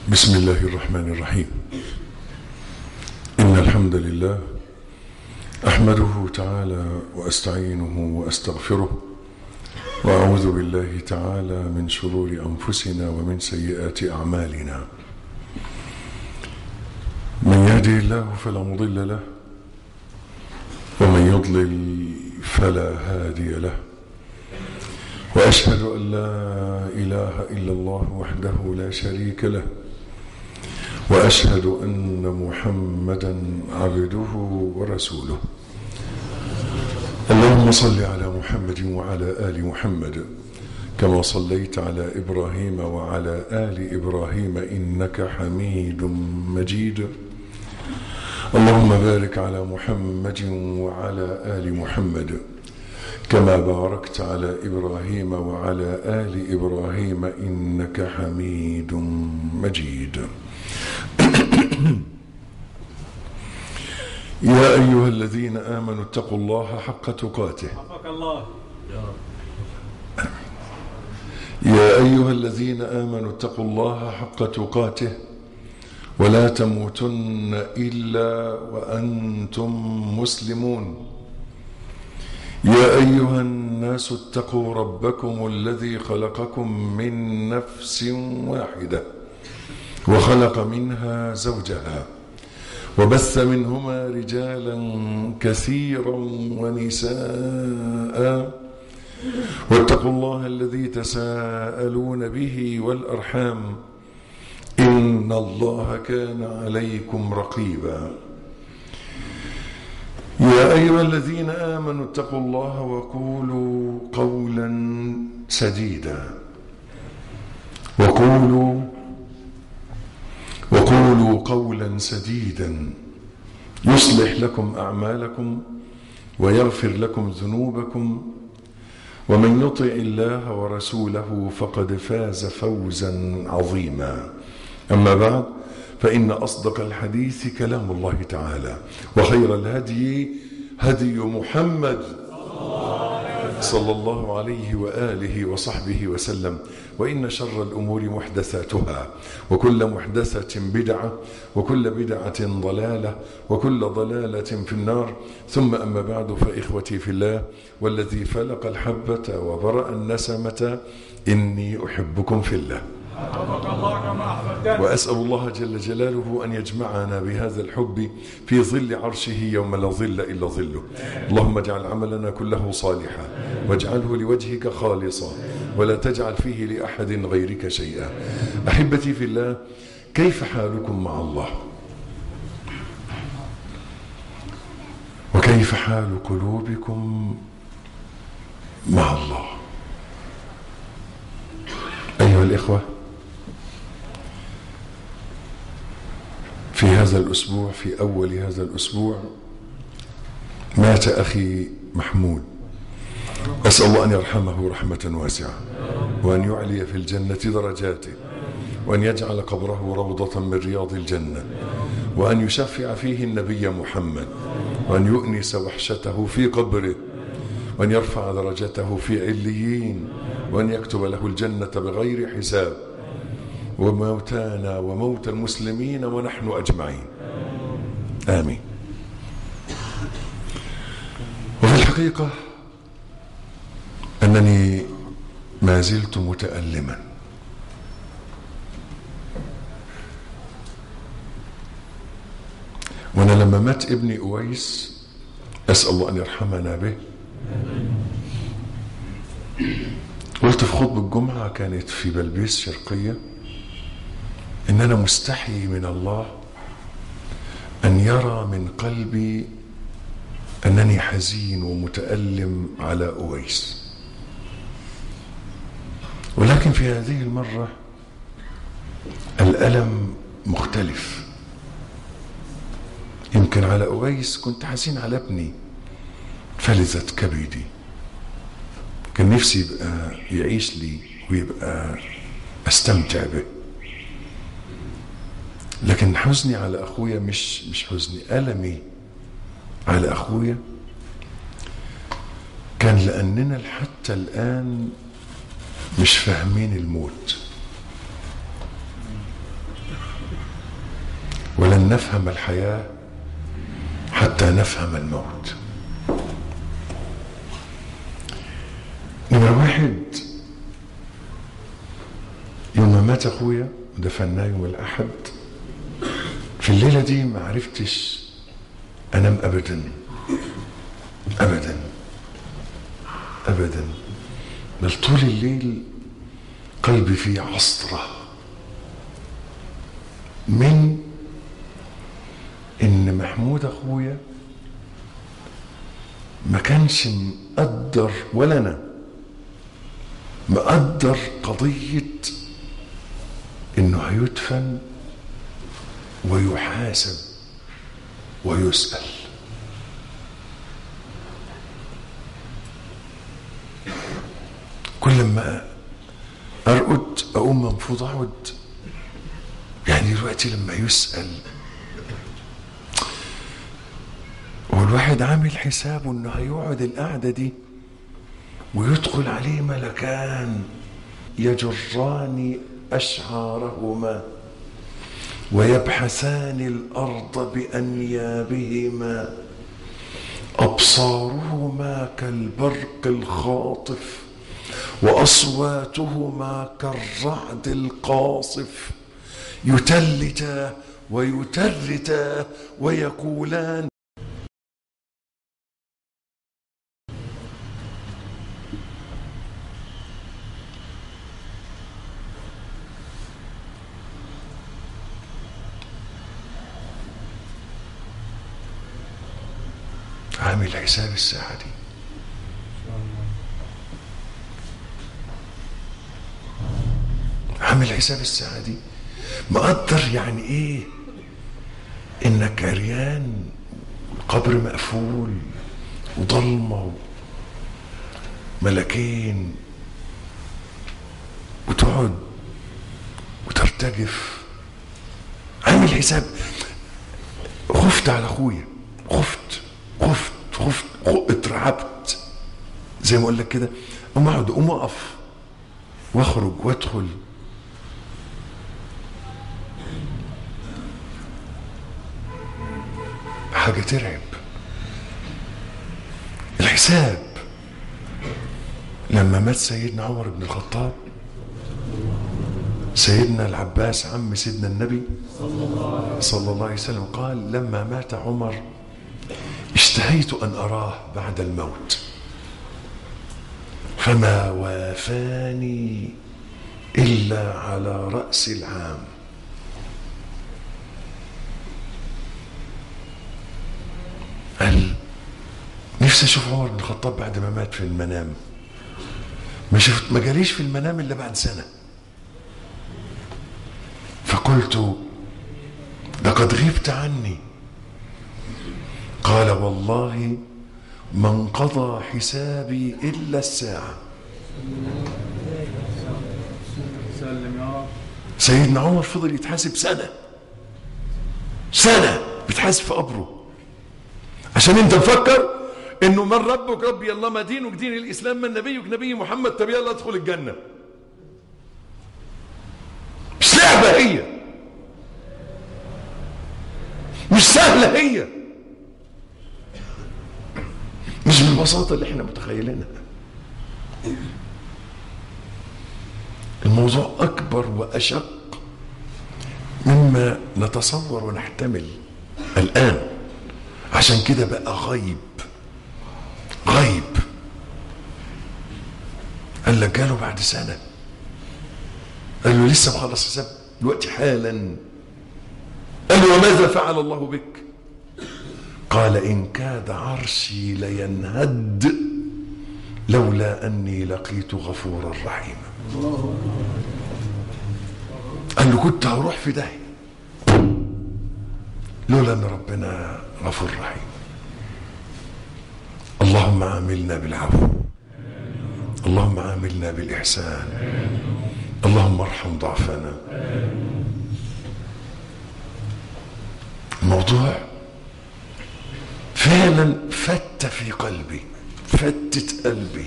بسم الله الرحمن الرحيم إن الحمد لله أحمده تعالى وأستعينه وأستغفره وأعوذ بالله تعالى من شرور أنفسنا ومن سيئات أعمالنا من يهدي الله فلا مضل له ومن يضلل فلا هادي له وأشهد أن لا إله إلا الله وحده لا شريك له وأشهد أن محمدا عبده ورسوله اللهم صل على محمد وعلى آل محمد كما صليت على إبراهيم وعلى آل إبراهيم إنك حميد مجيد اللهم بارك على محمد وعلى آل محمد كما باركت على إبراهيم وعلى آل إبراهيم إنك حميد مجيد يا أيها الذين آمنوا اتقوا الله حق تقاته وفق الله يا أيها الذين آمنوا اتقوا الله حق تقاته ولا تموتن إلا وأنتم مسلمون يا أيها الناس اتقوا ربكم الذي خلقكم من نفس واحدة وخلق منها زوجها وبث منهما رجالا كثيرا ونساء واتقوا الله الذي تساءلون به والأرحام إن الله كان عليكم رقيبا يا أيها الذين آمنوا اتقوا الله وقولوا قولا سديدا وقولوا وقولوا قولا سديدا يصلح لكم أعمالكم ويغفر لكم ذنوبكم ومن يطع الله ورسوله فقد فاز فوزا عظيما أما بعد فإن أصدق الحديث كلام الله تعالى وخير الهدي هدي محمد صلى الله عليه وآله وصحبه وسلم وإن شر الأمور محدثاتها وكل محدثة بدعة وكل بدعة ضلالة وكل ضلالة في النار ثم أما بعد فإخوتي في الله والذي فلق الحبة وبرأ النسمة إني أحبكم في الله وفق الله كما أحببتنا وأسأل الله جل جلاله أن يجمعنا بهذا الحب في ظل عرشه يوم لا ظل إلا ظله اللهم اجعل عملنا كله صالحا واجعله لوجهك خالصا ولا تجعل فيه لأحد غيرك شيئا أحبتي في الله كيف حالكم مع الله وكيف حال قلوبكم مع الله أيها الإخوة في هذا الأسبوع في أول هذا الأسبوع مات أخي محمود أسأل الله أن يرحمه رحمة واسعة وأن يعلي في الجنة درجاته وأن يجعل قبره روضة من رياض الجنة وأن يشفع فيه النبي محمد وأن يؤنس وحشته في قبره وأن يرفع درجته في عليين وأن يكتب له الجنة بغير حساب وموتانا وموت المسلمين ونحن أجمعين آمين وفي الحقيقة أنني ما زلت متألما وأنا لما مات ابني أويس أسأل الله أن يرحمنا به قلت في خطبة الجمعة كانت في بلبيس شرقية إن أنا مستحي من الله أن يرى من قلبي أنني حزين ومتألم على أويس ولكن في هذه المرة الألم مختلف يمكن على أويس كنت حزين على ابني فلذت كبدي كان نفسي يبقى يعيش لي ويبقى استمتع به لكن حزني على اخويا مش مش حزني المي على اخويا كان لاننا حتى الان مش فاهمين الموت ولن نفهم الحياة حتى نفهم الموت نمرة واحد يوم ما مات اخويا ودفناه يوم الاحد في الليله دي ما عرفتش انام ابدا ابدا ابدا بل طول الليل قلبي فيه عصره من ان محمود اخويا ما كانش مقدر ولا انا مقدر قضيه انه هيدفن ويحاسب ويسال كل ما ارقد اقوم منفوض اقعد يعني دلوقتي لما يسال هو الواحد عامل حسابه انه هيقعد القعده دي ويدخل عليه ملكان يجران اشعارهما ويبحثان الارض بانيابهما ابصارهما كالبرق الخاطف واصواتهما كالرعد القاصف يتلتا ويترتا ويقولان عامل حساب الساعة دي عامل حساب الساعة دي مقدر يعني ايه انك عريان قبر مقفول وضلمة ملكين وتقعد وترتجف عامل حساب خفت على اخويا خفت خفت خفت خ- اترعبت زي ما اقول لك كده اقوم اقعد اقوم اقف واخرج وادخل حاجه ترعب الحساب لما مات سيدنا عمر بن الخطاب سيدنا العباس عم سيدنا النبي صلى الله عليه وسلم قال لما مات عمر اشتهيت ان اراه بعد الموت فما وافاني الا على راس العام قال نفسي اشوف عمر بن الخطاب بعد ما مات في المنام ما شفت ما جاليش في المنام الا بعد سنه فقلت لقد غبت عني قال والله ما انقضى حسابي الا الساعه سلم يا رب سيدنا عمر فضل يتحاسب سنه سنه بيتحاسب في قبره عشان انت مفكر انه من ربك ربي الله ما دينك دين الاسلام من نبيك نبي محمد طب يلا ادخل الجنه مش لعبه هي مش سهله هي مش بالبساطه اللي احنا متخيلينها الموضوع اكبر واشق مما نتصور ونحتمل الان عشان كده بقى غيب غيب قال لك جاله بعد سنه قال له لسه مخلص حساب دلوقتي حالا قال له وماذا فعل الله بك قال ان كاد عرشي لينهد لولا اني لقيت غفورا رحيما قال له كنت هروح في داهيه لولا ان ربنا غفور رحيم اللهم عاملنا بالعفو اللهم عاملنا بالاحسان اللهم ارحم ضعفنا الموضوع فعلا فت في قلبي فتت قلبي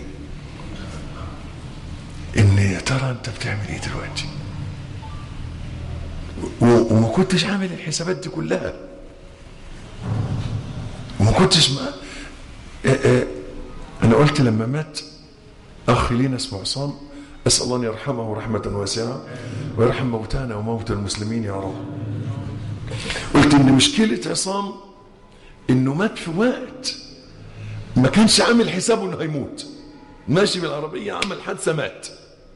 ان يا ترى انت بتعمل ايه دلوقتي و- وما كنتش عامل الحسابات دي كلها وما كنتش ما آه، آه، انا قلت لما مات اخ لينا اسمه عصام اسال الله ان يرحمه رحمه واسعه ويرحم موتانا وموتى المسلمين يا رب قلت ان مشكله عصام انه مات في وقت ما كانش عامل حسابه انه هيموت ماشي بالعربيه عمل حادثه مات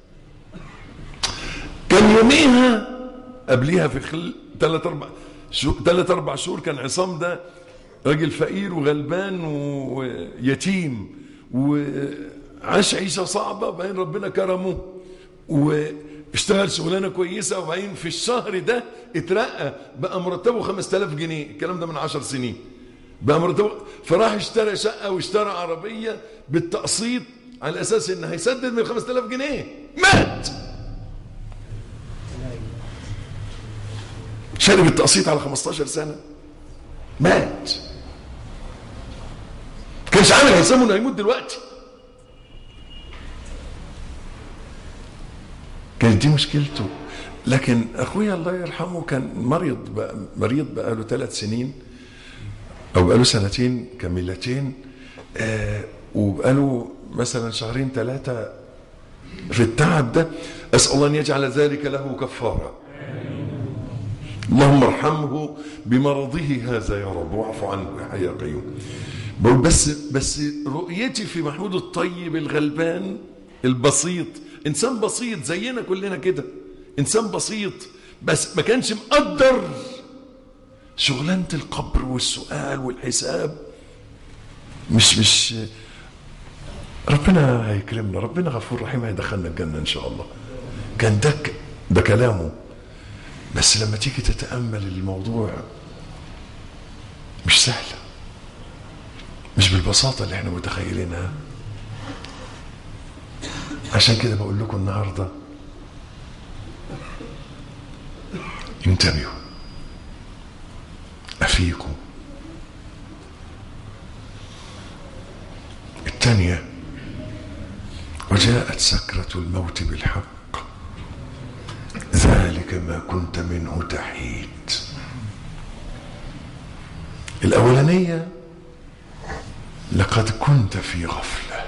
كان يوميها قبليها في خل ثلاث اربع شو ثلاث اربع شهور كان عصام ده راجل فقير وغلبان ويتيم وعاش عيشه صعبه وبعدين ربنا كرمه واشتغل شغلانه كويسه وبعدين في الشهر ده اترقى بقى مرتبه 5000 جنيه الكلام ده من 10 سنين بقى مرتبه فراح اشترى شقه واشترى عربيه بالتقسيط على اساس ان هيسدد من 5000 جنيه مات شارب التقسيط على 15 سنه مات كانش عامل حسابه انه هيموت دلوقتي كانت دي مشكلته لكن اخويا الله يرحمه كان مريض بقى مريض بقى له ثلاث سنين او بقى له سنتين كاملتين آه وبقى مثلا شهرين ثلاثه في التعب ده اسال الله ان يجعل ذلك له كفاره اللهم ارحمه بمرضه هذا يا رب واعف عنه يا حي يا قيوم بقول بس بس رؤيتي في محمود الطيب الغلبان البسيط انسان بسيط زينا كلنا كده انسان بسيط بس ما كانش مقدر شغلانه القبر والسؤال والحساب مش مش ربنا هيكرمنا ربنا غفور رحيم هيدخلنا الجنه ان شاء الله كان ده ك- ده كلامه بس لما تيجي تتامل الموضوع مش سهله مش بالبساطه اللي احنا متخيلينها عشان كده بقول لكم النهارده انتبهوا افيكم الثانيه وجاءت سكره الموت بالحق ذلك ما كنت منه تحيد الاولانيه لقد كنت في غفله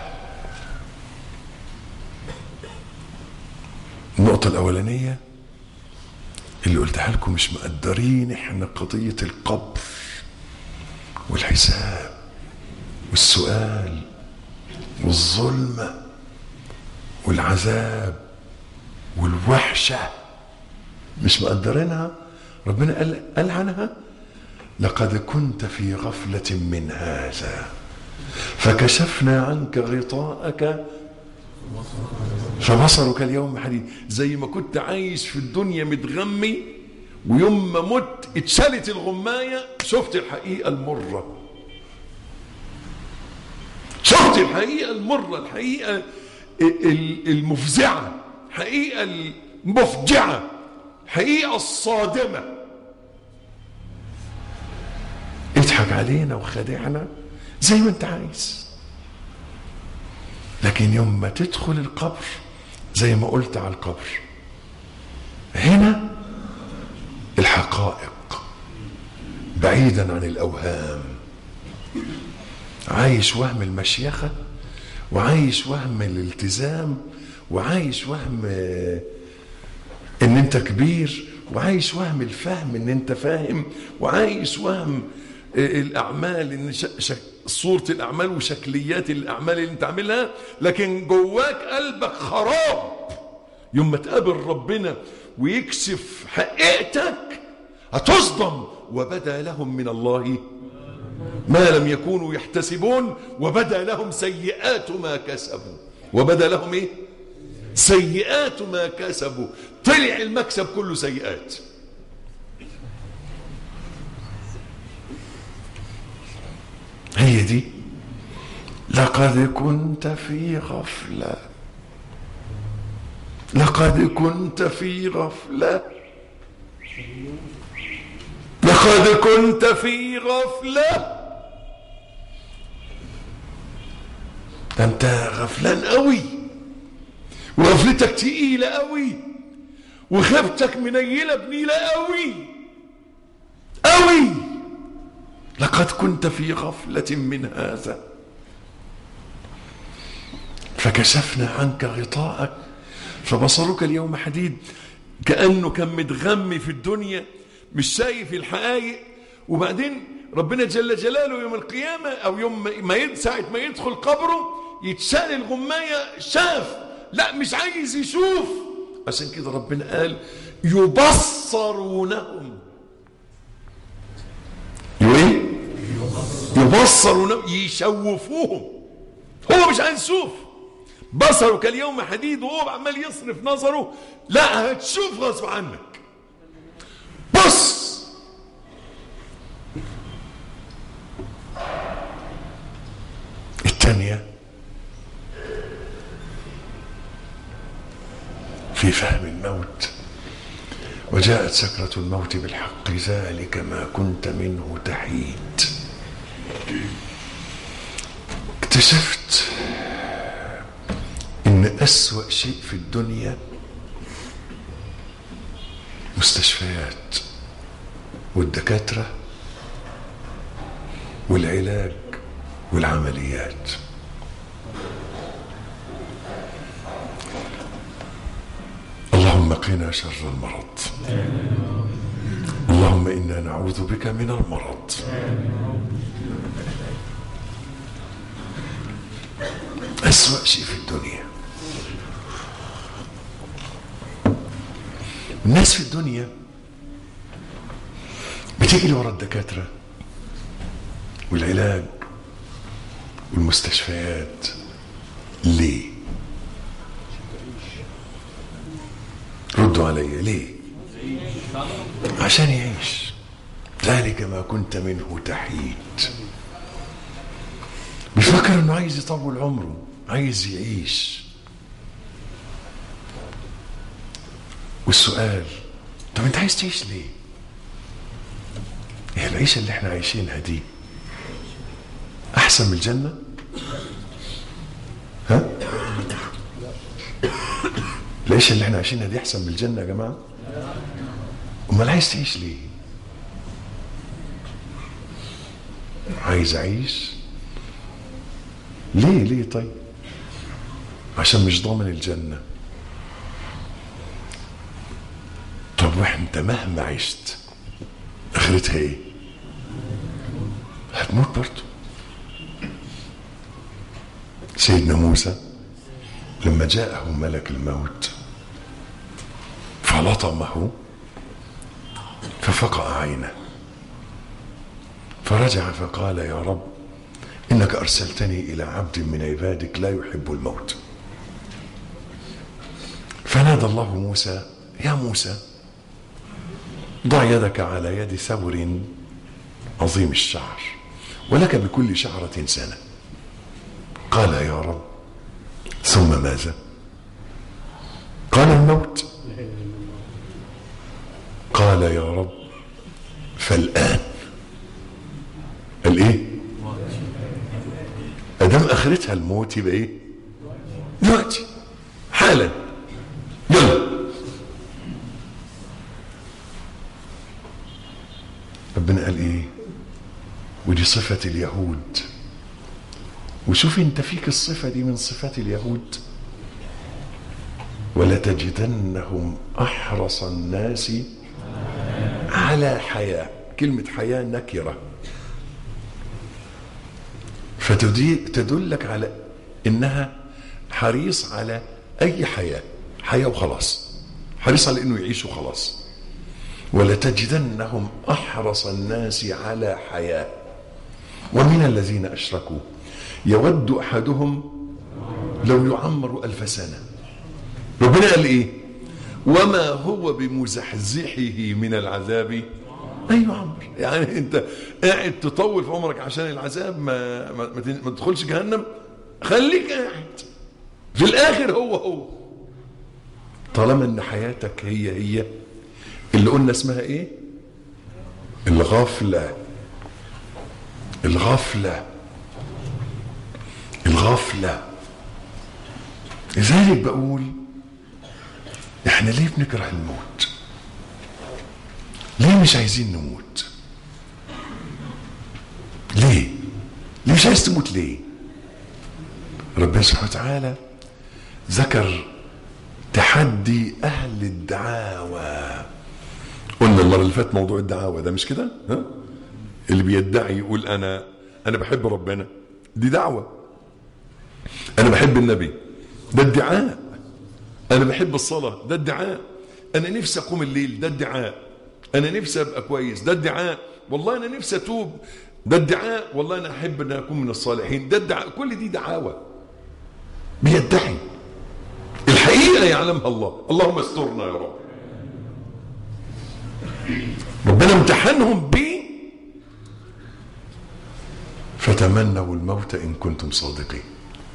النقطه الاولانيه اللي قلتها لكم مش مقدرين احنا قضيه القبر والحساب والسؤال والظلمه والعذاب والوحشه مش مقدرينها ربنا قال قال عنها لقد كنت في غفلة من هذا فكشفنا عنك غطاءك فبصرك اليوم حديد زي ما كنت عايش في الدنيا متغمي ويوم ما مت اتشالت الغماية شفت الحقيقة المرة شفت الحقيقة المرة الحقيقة ال- المفزعة الحقيقة المفجعة الحقيقة الصادمة اضحك علينا وخادعنا زي ما انت عايز لكن يوم ما تدخل القبر زي ما قلت على القبر هنا الحقائق بعيدا عن الاوهام عايش وهم المشيخه وعايش وهم الالتزام وعايش وهم آه، ان انت كبير وعايش وهم الفهم ان انت فاهم وعايش وهم آه، الاعمال ان ش... ش... صورة الاعمال وشكليات الاعمال اللي انت عاملها لكن جواك قلبك خراب يوم ما تقابل ربنا ويكشف حقيقتك هتصدم وبدا لهم من الله ما لم يكونوا يحتسبون وبدا لهم سيئات ما كسبوا وبدا لهم ايه سيئات ما كسبوا طلع المكسب كله سيئات هي دي لقد كنت في غفلة لقد كنت في غفلة لقد كنت في غفلة ده انت غفلان قوي وغفلتك تقيلة قوي وخيبتك منيلة بنيلة قوي قوي لقد كنت في غفلة من هذا فكشفنا عنك غطاءك فبصرك اليوم حديد كأنه كان متغمي في الدنيا مش شايف الحقائق وبعدين ربنا جل جلاله يوم القيامة أو يوم ما يد ساعة ما يدخل قبره يتشال الغماية شاف لا مش عايز يشوف عشان كده ربنا قال يبصرونهم ايه يبصرونهم يشوفوهم هو مش عايز يشوف بصرك اليوم حديد وهو عمال يصرف نظره لا هتشوف غصب عنك بص الثانية في فهم الموت وجاءت سكرة الموت بالحق ذلك ما كنت منه تحيد اكتشفت ان اسوا شيء في الدنيا مستشفيات والدكاتره والعلاج والعمليات اللهم قنا شر المرض اللهم انا نعوذ بك من المرض أسوأ شيء في الدنيا الناس في الدنيا بتجري ورا الدكاترة والعلاج والمستشفيات ليه ردوا علي ليه عشان يعيش ذلك ما كنت منه تحيد بيفكر انه عايز يطول عمره عايز يعيش والسؤال طب انت عايز تعيش ليه هي العيشه اللي احنا عايشينها دي احسن من الجنه ها العيشه اللي احنا عايشينها دي احسن من الجنه يا جماعه امال عايز تعيش ليه عايز اعيش ليه ليه طيب عشان مش ضامن الجنة طب وانت مهما عشت اخرتها ايه هتموت برضه سيدنا موسى لما جاءه ملك الموت فلطمه ففقع عينه فرجع فقال يا رب انك ارسلتني الى عبد من عبادك لا يحب الموت فنادى الله موسى يا موسى ضع يدك على يد ثور عظيم الشعر ولك بكل شعرة سنة قال يا رب ثم ماذا قال الموت قال يا رب فالآن الايه ادام اخرتها الموت يبقى ايه دلوقتي حالا يلا ربنا قال ايه ودي صفة اليهود وشوف انت فيك الصفة دي من صفات اليهود ولتجدنهم احرص الناس على حياة كلمة حياة نكرة فتدلك على انها حريص على اي حياه حياه وخلاص حريص على انه يعيش وخلاص ولتجدنهم احرص الناس على حياه ومن الذين اشركوا يود احدهم لو يعمر الف سنه ربنا قال ايه وما هو بمزحزحه من العذاب ان يعمر يعني انت قاعد تطول في عمرك عشان العذاب ما ما, ما, ما تدخلش جهنم خليك قاعد في الاخر هو هو طالما ان حياتك هي هي اللي قلنا اسمها ايه الغفله الغفله الغفله لذلك بقول احنا ليه بنكره الموت ليه مش عايزين نموت ليه ليه مش عايز تموت ليه ربنا سبحانه وتعالى ذكر تحدي اهل الدعاوى قلنا المره اللي فاتت موضوع الدعاوى ده مش كده ها اللي بيدعي يقول انا انا بحب ربنا دي دعوه انا بحب النبي ده ادعاء انا بحب الصلاه ده ادعاء انا نفسي اقوم الليل ده ادعاء انا نفسي ابقى كويس ده ادعاء والله انا نفسي اتوب ده ادعاء والله انا احب ان اكون من الصالحين ده ادعاء كل دي دعاوى بيدعي الحقيقه يعلمها الله اللهم استرنا يا رب ربنا امتحنهم ب فتمنوا الموت ان كنتم صادقين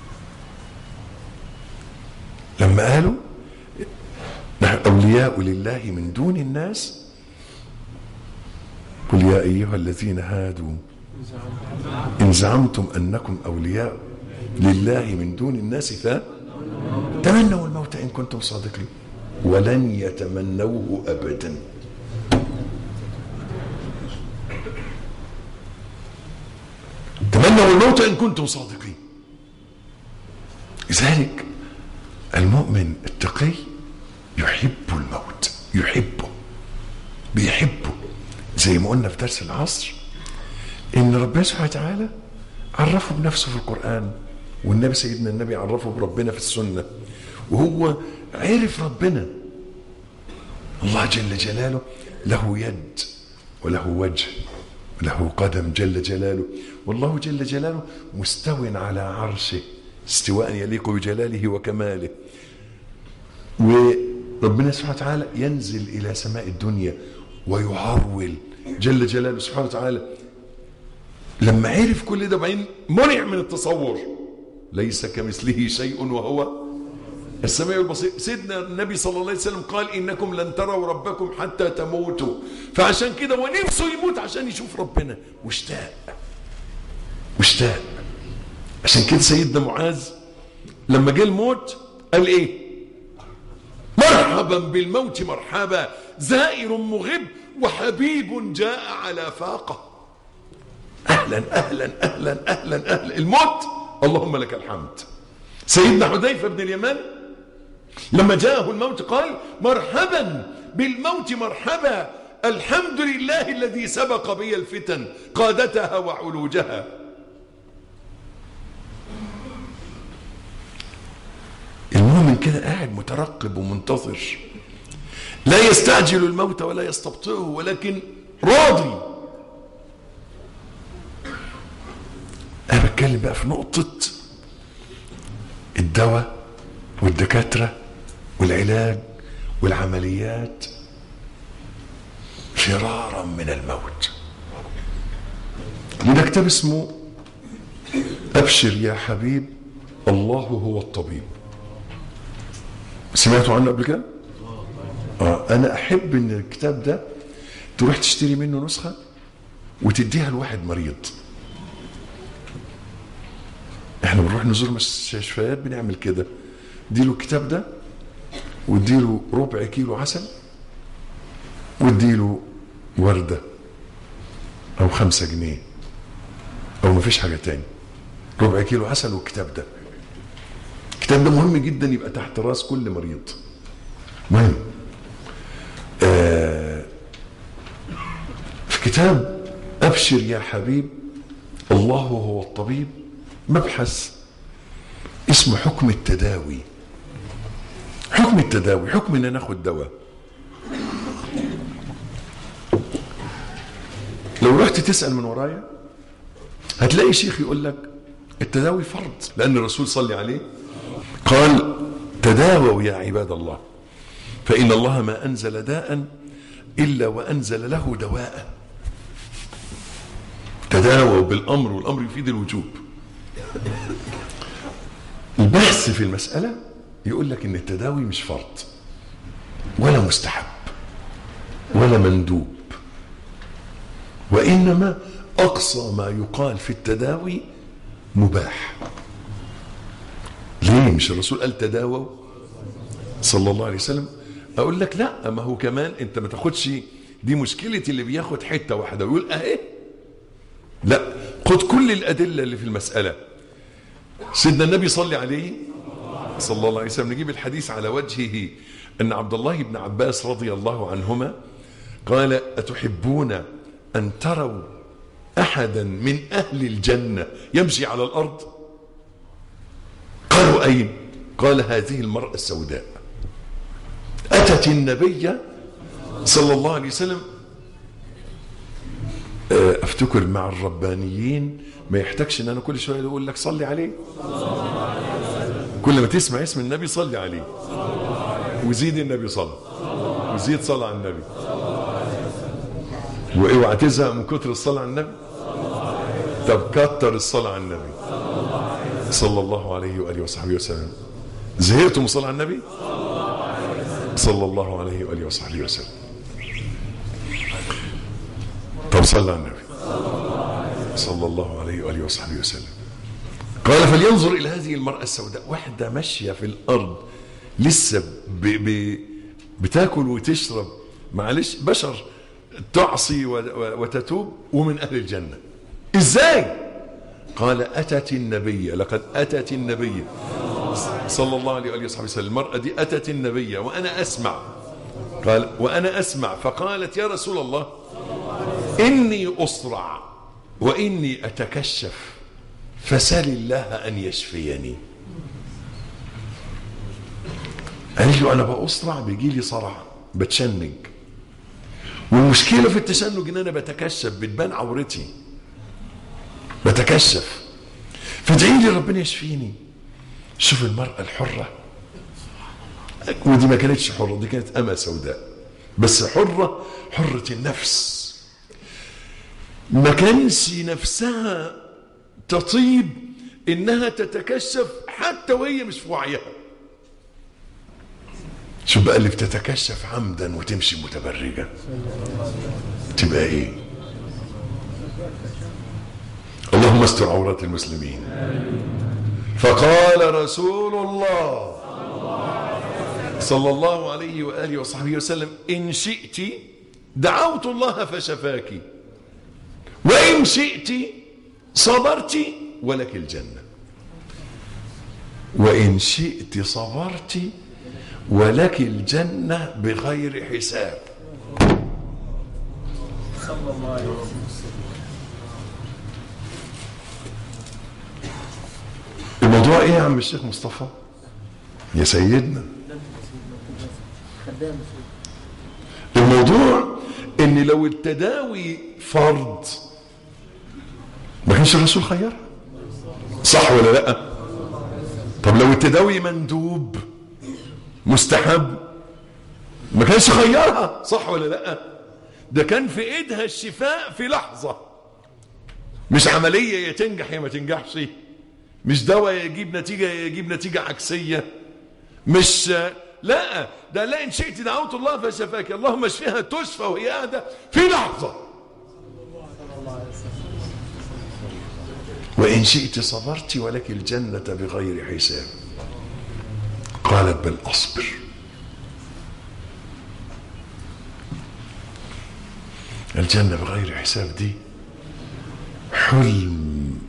لما قالوا نحن اولياء لله من دون الناس قل يا ايها الذين هادوا ان زعمتم انكم اولياء لله من دون الناس فتمنوا الموت ان كنتم صادقين ولن يتمنوه ابدا تمنوا الموت ان كنتم صادقين لذلك المؤمن التقي يحب الموت يحبه بيحبه زي ما قلنا في درس العصر ان ربنا سبحانه وتعالى عرفه بنفسه في القرآن والنبي سيدنا النبي عرفه بربنا في السنة وهو عرف ربنا الله جل جلاله له يد وله وجه وله قدم جل جلاله والله جل جلاله مستو على عرشه استواء يليق بجلاله وكماله وربنا سبحانه وتعالى ينزل إلى سماء الدنيا ويعرول جل جلاله سبحانه وتعالى لما عرف كل ده بعدين منع من التصور ليس كمثله شيء وهو السميع البصير سيدنا النبي صلى الله عليه وسلم قال إنكم لن تروا ربكم حتى تموتوا فعشان كده ونفسه يموت عشان يشوف ربنا واشتاق واشتاق عشان كده سيدنا معاذ لما جه الموت قال ايه مرحبا بالموت مرحبا زائر مغب وحبيب جاء على فاقه اهلا اهلا اهلا اهلا اهلا الموت اللهم لك الحمد سيدنا حذيفه بن اليمان لما جاءه الموت قال مرحبا بالموت مرحبا الحمد لله الذي سبق بي الفتن قادتها وعلوجها المؤمن كده قاعد مترقب ومنتظر لا يستعجل الموت ولا يستبطئه ولكن راضي انا بتكلم بقى في نقطة الدواء والدكاترة والعلاج والعمليات فرارا من الموت وده كتاب اسمه ابشر يا حبيب الله هو الطبيب سمعتوا عنه قبل كده؟ آه انا احب ان الكتاب ده تروح تشتري منه نسخه وتديها لواحد مريض احنا بنروح نزور مستشفيات بنعمل كده اديله الكتاب ده واديله ربع كيلو عسل واديله ورده او خمسة جنيه او مفيش حاجه تاني ربع كيلو عسل والكتاب ده الكتاب ده مهم جدا يبقى تحت راس كل مريض مهم آه في كتاب ابشر يا حبيب الله هو الطبيب مبحث اسمه حكم التداوي حكم التداوي حكم ان ناخد دواء لو رحت تسال من ورايا هتلاقي شيخ يقول لك التداوي فرض لان الرسول صلى عليه قال تداووا يا عباد الله فإن الله ما أنزل داء إلا وأنزل له دواء تداووا بالأمر والأمر يفيد الوجوب البحث في المسألة يقول لك إن التداوي مش فرض ولا مستحب ولا مندوب وإنما أقصى ما يقال في التداوي مباح ليه مش الرسول قال تداووا صلى الله عليه وسلم اقول لك لا ما هو كمان انت ما تاخدش دي مشكله اللي بياخد حته واحده ويقول اهي لا خد كل الادله اللي في المساله سيدنا النبي صلى عليه صلى الله عليه وسلم نجيب الحديث على وجهه ان عبد الله بن عباس رضي الله عنهما قال اتحبون ان تروا احدا من اهل الجنه يمشي على الارض قالوا اين قال هذه المراه السوداء اتت النبي صلى الله عليه وسلم افتكر مع الربانيين ما يحتاجش ان انا كل شويه اقول لك صلي عليه كل ما تسمع اسم النبي صلي عليه وزيد النبي صلى وزيد صلى على النبي واوعى تزهق من كتر الصلاه على النبي طب كتر الصلاه على النبي صلى الله عليه واله وصحبه وسلم زهقتم من الصلاه على النبي صلى الله عليه واله وصحبه وسلم طب صلى على النبي صلى الله عليه واله وصحبه وسلم قال فلينظر الى هذه المراه السوداء واحده ماشيه في الارض لسه ب ب بتاكل وتشرب معلش بشر تعصي وتتوب ومن اهل الجنه ازاي قال اتت النبي لقد اتت النبي صلى الله عليه واله وصحبه وسلم المراه دي اتت النبي وانا اسمع قال وانا اسمع فقالت يا رسول الله اني اصرع واني اتكشف فسل الله ان يشفيني قال له انا بأصرع بيجي لي صرع بتشنج والمشكله في التشنج ان انا بتكشف بتبان عورتي بتكشف فادعي لي ربنا يشفيني شوف المراه الحره ودي ما كانتش حره دي كانت امه سوداء بس حره حره النفس ما كانش نفسها تطيب انها تتكشف حتى وهي مش في وعيها شوف بقى اللي بتتكشف عمدا وتمشي متبرجه تبقى ايه اللهم استر عورات المسلمين فقال رسول الله صلى الله عليه واله وصحبه وسلم ان شئت دعوت الله فشفاك وان شئت صبرت ولك الجنه وان شئت صبرت ولك الجنة بغير حساب صلى الله عليه وسلم الموضوع ايه يا عم الشيخ مصطفى يا سيدنا الموضوع ان لو التداوي فرض ما كانش الرسول خيرها صح ولا لا طب لو التداوي مندوب مستحب ما كانش خيرها صح ولا لا ده كان في ايدها الشفاء في لحظة مش عملية يا تنجح يا ما تنجحش مش دواء يجيب نتيجة يجيب نتيجة عكسية مش لا ده لا ان شئت دعوت الله فشفاك اللهم اشفيها تشفى وهي قاعدة في لحظة وإن شئت صبرت ولك الجنة بغير حساب قالت بل أصبر الجنة بغير حساب دي حلم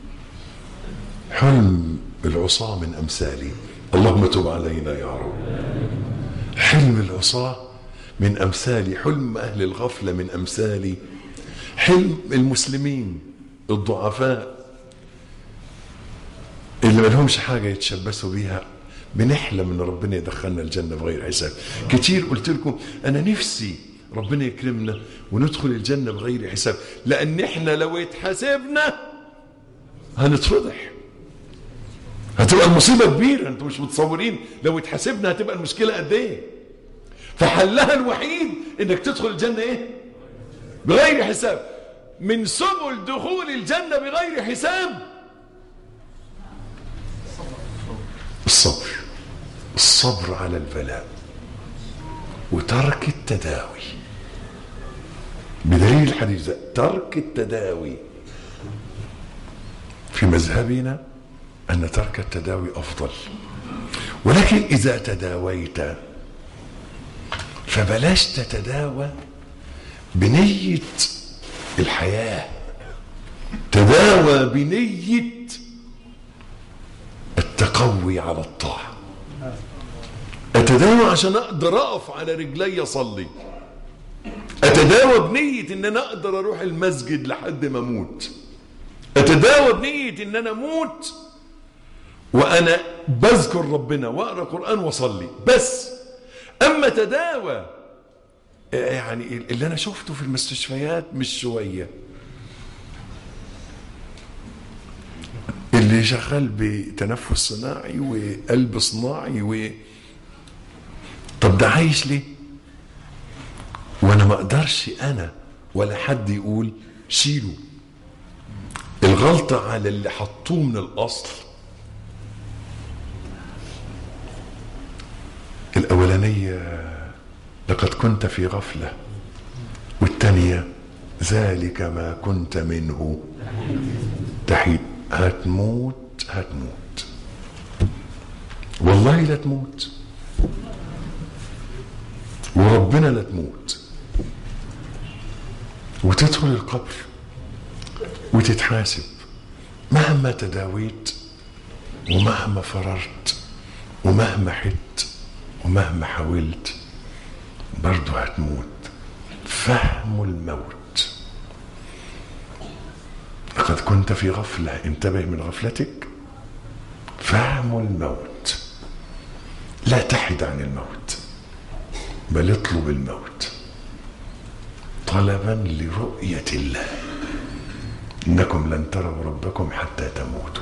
حلم العصاة من أمثالي اللهم تب علينا يا رب حلم العصاة من أمثالي حلم أهل الغفلة من أمثالي حلم المسلمين الضعفاء اللي ما لهمش حاجة يتشبثوا بيها بنحلم ان ربنا يدخلنا الجنة بغير حساب كتير قلت لكم انا نفسي ربنا يكرمنا وندخل الجنة بغير حساب لان احنا لو اتحاسبنا هنتفضح هتبقى المصيبة كبيرة انتوا مش متصورين لو اتحاسبنا هتبقى المشكلة قد ايه فحلها الوحيد انك تدخل الجنة ايه بغير حساب من سبل دخول الجنة بغير حساب الصبر الصبر على البلاء وترك التداوي بدليل الحديث ده ترك التداوي في مذهبنا أن ترك التداوي أفضل ولكن إذا تداويت فبلاش تتداوى بنية الحياة تداوى بنية التقوي على الطاعة أتداوى عشان أقدر أقف على رجلي أصلي أتداوى بنية إن أنا أقدر أروح المسجد لحد ما أموت أتداوى بنية إن أنا أموت وأنا بذكر ربنا وأقرأ قرآن وأصلي بس أما تداوى يعني اللي أنا شفته في المستشفيات مش شوية اللي شغال بتنفس صناعي وقلب صناعي و طب ده عايش ليه؟ وانا ما اقدرش انا ولا حد يقول شيله الغلطة على اللي حطوه من الاصل الاولانية لقد كنت في غفلة والتانية ذلك ما كنت منه تحيد هتموت هتموت والله لا تموت وربنا لا تموت وتدخل القبر وتتحاسب مهما تداويت ومهما فررت ومهما حدت ومهما حاولت برضه هتموت فهم الموت لقد كنت في غفلة انتبه من غفلتك فهم الموت لا تحد عن الموت بل اطلب الموت طلبا لرؤية الله إنكم لن تروا ربكم حتى تموتوا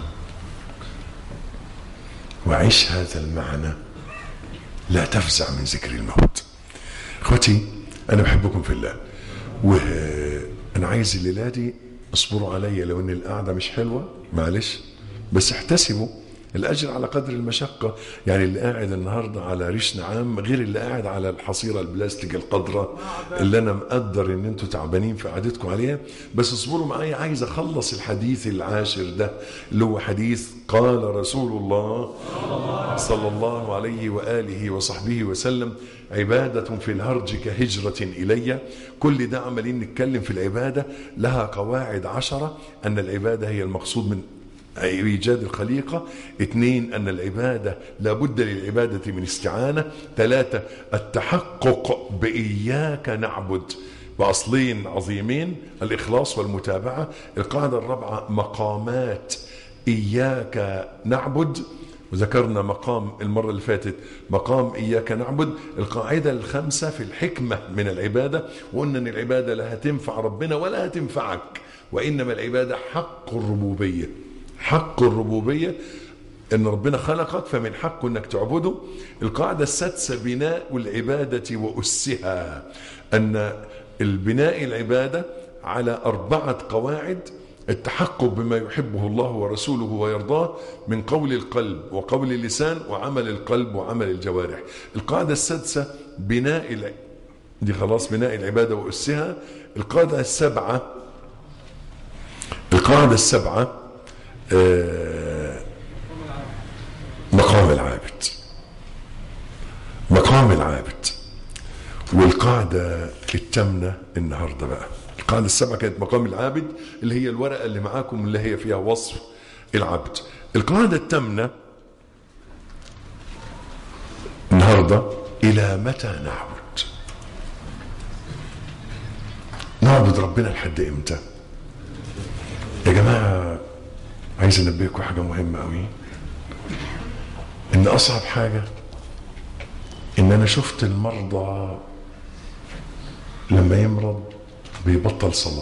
وعيش هذا المعنى لا تفزع من ذكر الموت اخوتي انا بحبكم في الله وانا عايز الليله دي اصبروا عليا لو ان القعده مش حلوه معلش بس احتسبوا الاجر على قدر المشقه يعني اللي قاعد النهارده على ريش نعام غير اللي قاعد على الحصيره البلاستيك القدره اللي انا مقدر ان انتوا تعبانين في قعدتكم عليها بس اصبروا معايا عايز اخلص الحديث العاشر ده اللي هو حديث قال رسول الله صلى الله عليه واله وصحبه وسلم عباده في الهرج كهجره الي كل ده عمالين نتكلم في العباده لها قواعد عشره ان العباده هي المقصود من إيجاد الخليقة اثنين أن العبادة لابد للعبادة من استعانة ثلاثة التحقق بإياك نعبد بأصلين عظيمين الإخلاص والمتابعة القاعدة الرابعة مقامات إياك نعبد وذكرنا مقام المرة اللي فاتت مقام إياك نعبد القاعدة الخامسة في الحكمة من العبادة وقلنا أن العبادة لا هتنفع ربنا ولا هتنفعك وإنما العبادة حق الربوبية حق الربوبية ان ربنا خلقك فمن حقه انك تعبده القاعدة السادسة بناء العبادة وأسها ان البناء العبادة على أربعة قواعد التحقق بما يحبه الله ورسوله ويرضاه من قول القلب وقول اللسان وعمل القلب وعمل الجوارح القاعدة السادسة بناء الع... دي خلاص بناء العبادة وأسها القاعدة السبعة القاعدة السبعة آه مقام العابد مقام العابد والقاعدة التامنة النهاردة بقى القاعدة السبعة كانت مقام العابد اللي هي الورقة اللي معاكم اللي هي فيها وصف العبد القاعدة التامنة النهاردة إلى متى نعبد نعبد ربنا لحد إمتى يا جماعة عايز انبهكم حاجه مهمه قوي ان اصعب حاجه ان انا شفت المرضى لما يمرض بيبطل صلاه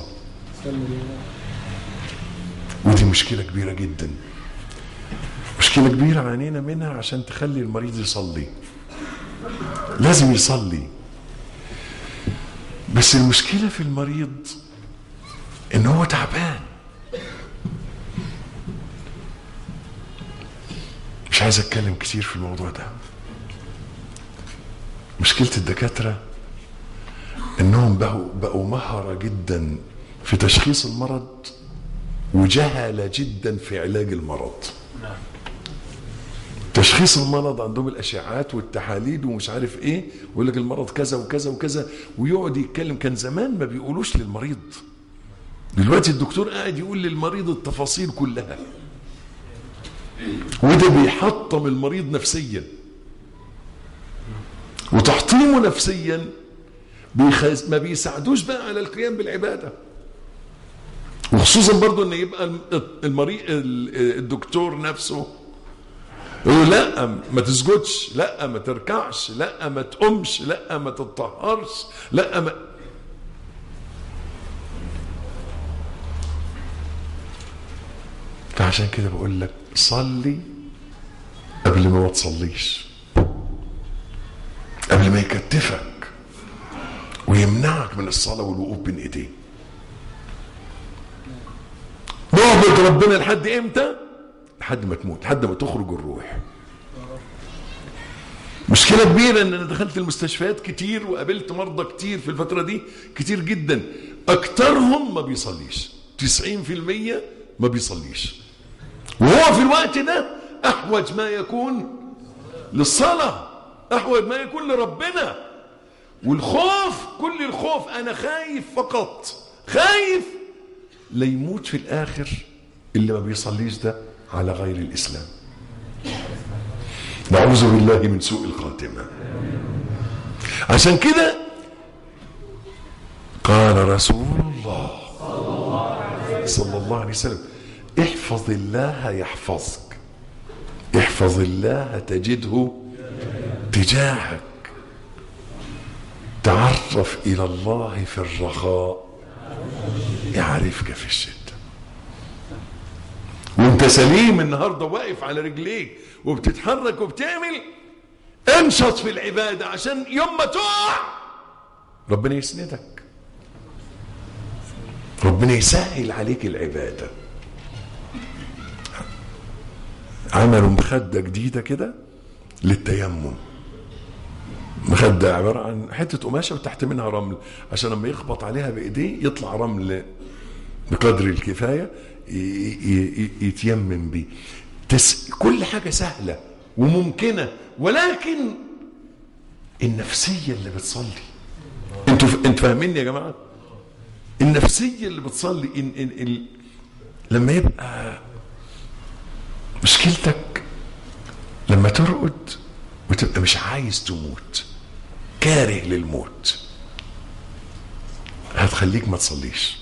ودي مشكله كبيره جدا مشكله كبيره عانينا منها عشان تخلي المريض يصلي لازم يصلي بس المشكله في المريض ان هو تعبان مش عايز اتكلم كتير في الموضوع ده مشكلة الدكاترة انهم بقوا بقوا مهرة جدا في تشخيص المرض وجهلة جدا في علاج المرض تشخيص المرض عندهم الاشعاعات والتحاليل ومش عارف ايه ويقول لك المرض كذا وكذا وكذا ويقعد يتكلم كان زمان ما بيقولوش للمريض دلوقتي الدكتور قاعد يقول للمريض التفاصيل كلها وده بيحطم المريض نفسيا وتحطيمه نفسيا بيخز... ما بيساعدوش بقى على القيام بالعباده وخصوصا برضو ان يبقى المريض الدكتور نفسه يقول لا ما تسجدش لا ما تركعش لا ما تقومش لا ما تتطهرش لا ما فعشان كده بقول لك صلي قبل ما ما تصليش قبل ما يكتفك ويمنعك من الصلاة والوقوف بين ايديه نعبد ربنا لحد امتى لحد ما تموت لحد ما تخرج الروح مشكلة كبيرة ان انا دخلت المستشفيات كتير وقابلت مرضى كتير في الفترة دي كتير جدا اكترهم ما بيصليش 90% ما بيصليش وهو في الوقت ده احوج ما يكون للصلاة احوج ما يكون لربنا والخوف كل الخوف انا خايف فقط خايف ليموت في الاخر اللي ما بيصليش ده على غير الاسلام نعوذ بالله من سوء الخاتمه عشان كده قال رسول الله صلى الله عليه وسلم احفظ الله يحفظك احفظ الله تجده تجاهك تعرف الى الله في الرخاء يعرفك في الشده وانت سليم النهارده واقف على رجليك وبتتحرك وبتعمل انشط في العباده عشان يوم ما تقع ربنا يسندك ربنا يسهل عليك العباده عملوا مخده جديده كده للتيمم مخده عباره عن حته قماشه وتحت منها رمل عشان لما يخبط عليها بايديه يطلع رمل بقدر الكفايه يتيمم بيه تس... كل حاجه سهله وممكنه ولكن النفسيه اللي بتصلي انتوا انتوا فاهمين يا جماعه النفسيه اللي بتصلي إن... إن... إن... لما يبقى مشكلتك لما ترقد وتبقى مش عايز تموت كاره للموت هتخليك ما تصليش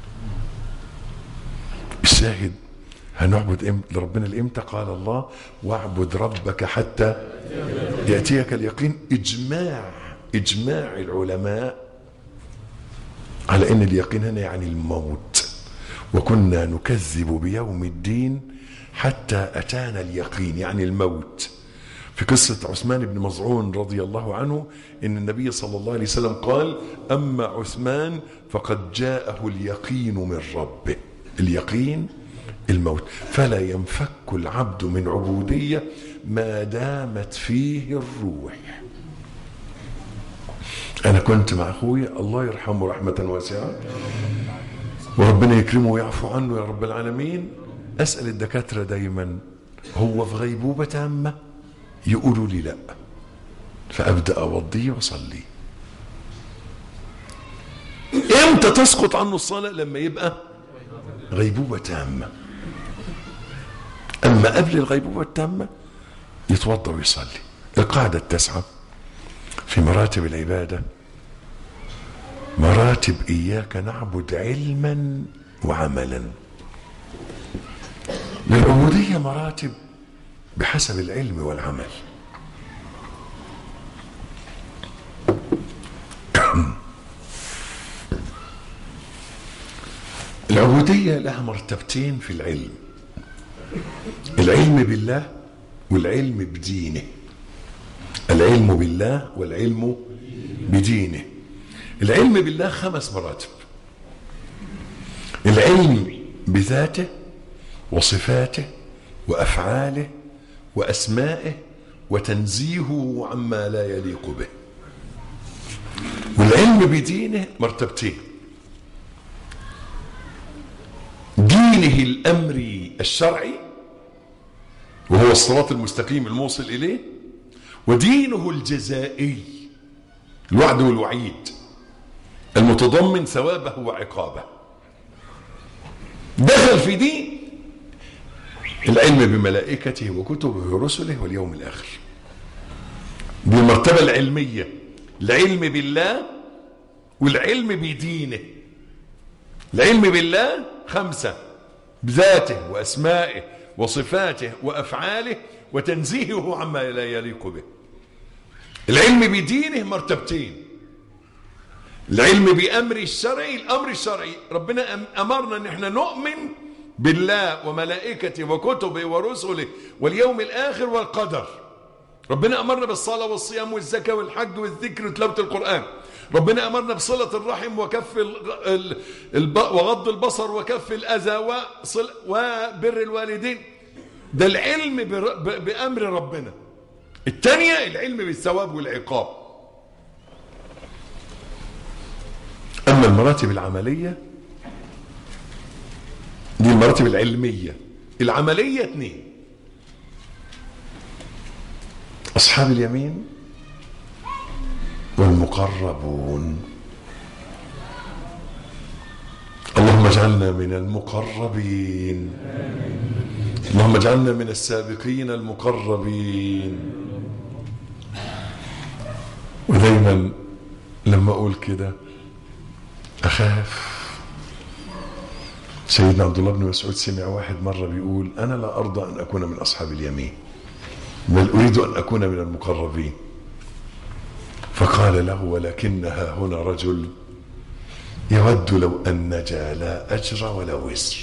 الشاهد هنعبد إم... ربنا الامتى قال الله واعبد ربك حتى ياتيك اليقين اجماع اجماع العلماء على ان اليقين هنا يعني الموت وكنا نكذب بيوم الدين حتى اتانا اليقين يعني الموت في قصة عثمان بن مظعون رضي الله عنه إن النبي صلى الله عليه وسلم قال أما عثمان فقد جاءه اليقين من ربه اليقين الموت فلا ينفك العبد من عبودية ما دامت فيه الروح أنا كنت مع أخوي الله يرحمه رحمة واسعة وربنا يكرمه ويعفو عنه يا رب العالمين أسأل الدكاترة دايما هو في غيبوبة تامة يقولوا لي لا فأبدأ أوضيه وأصلي إمتى تسقط عنه الصلاة لما يبقى غيبوبة تامة أما قبل الغيبوبة التامة يتوضا ويصلي القاعدة التاسعة في مراتب العبادة مراتب إياك نعبد علما وعملا للعبودية مراتب بحسب العلم والعمل العبودية لها مرتبتين في العلم العلم بالله والعلم بدينه العلم بالله والعلم بدينه العلم بالله خمس مراتب العلم بذاته وصفاته وافعاله واسمائه وتنزيهه عما لا يليق به والعلم بدينه مرتبتين دينه الامري الشرعي وهو الصراط المستقيم الموصل إليه ودينه الجزائي الوعد والوعيد المتضمن ثوابه وعقابه دخل في دي العلم بملائكته وكتبه ورسله واليوم الآخر دي المرتبة العلمية العلم بالله والعلم بدينه العلم بالله خمسة بذاته وأسمائه وصفاته وأفعاله وتنزيهه عما لا يليق به العلم بدينه مرتبتين العلم بأمر الشرعي الأمر الشرعي ربنا أمرنا أن احنا نؤمن بالله وملائكته وكتبه ورسله واليوم الآخر والقدر ربنا أمرنا بالصلاة والصيام والزكاة والحج والذكر وتلاوة القرآن ربنا أمرنا بصلة الرحم وكف ال ال وغض البصر وكف الأذى وصل وبر الوالدين ده العلم بأمر ربنا الثانية العلم بالثواب والعقاب أما المراتب العملية دي المراتب العلمية العملية اثنين أصحاب اليمين والمقربون اللهم اجعلنا من المقربين اللهم اجعلنا من السابقين المقربين ودايما لما اقول كده اخاف سيدنا عبد الله بن مسعود سمع واحد مره بيقول انا لا ارضى ان اكون من اصحاب اليمين بل اريد ان اكون من المقربين فقال له ولكنها هنا رجل يود لو ان نجا لا اجر ولا وزر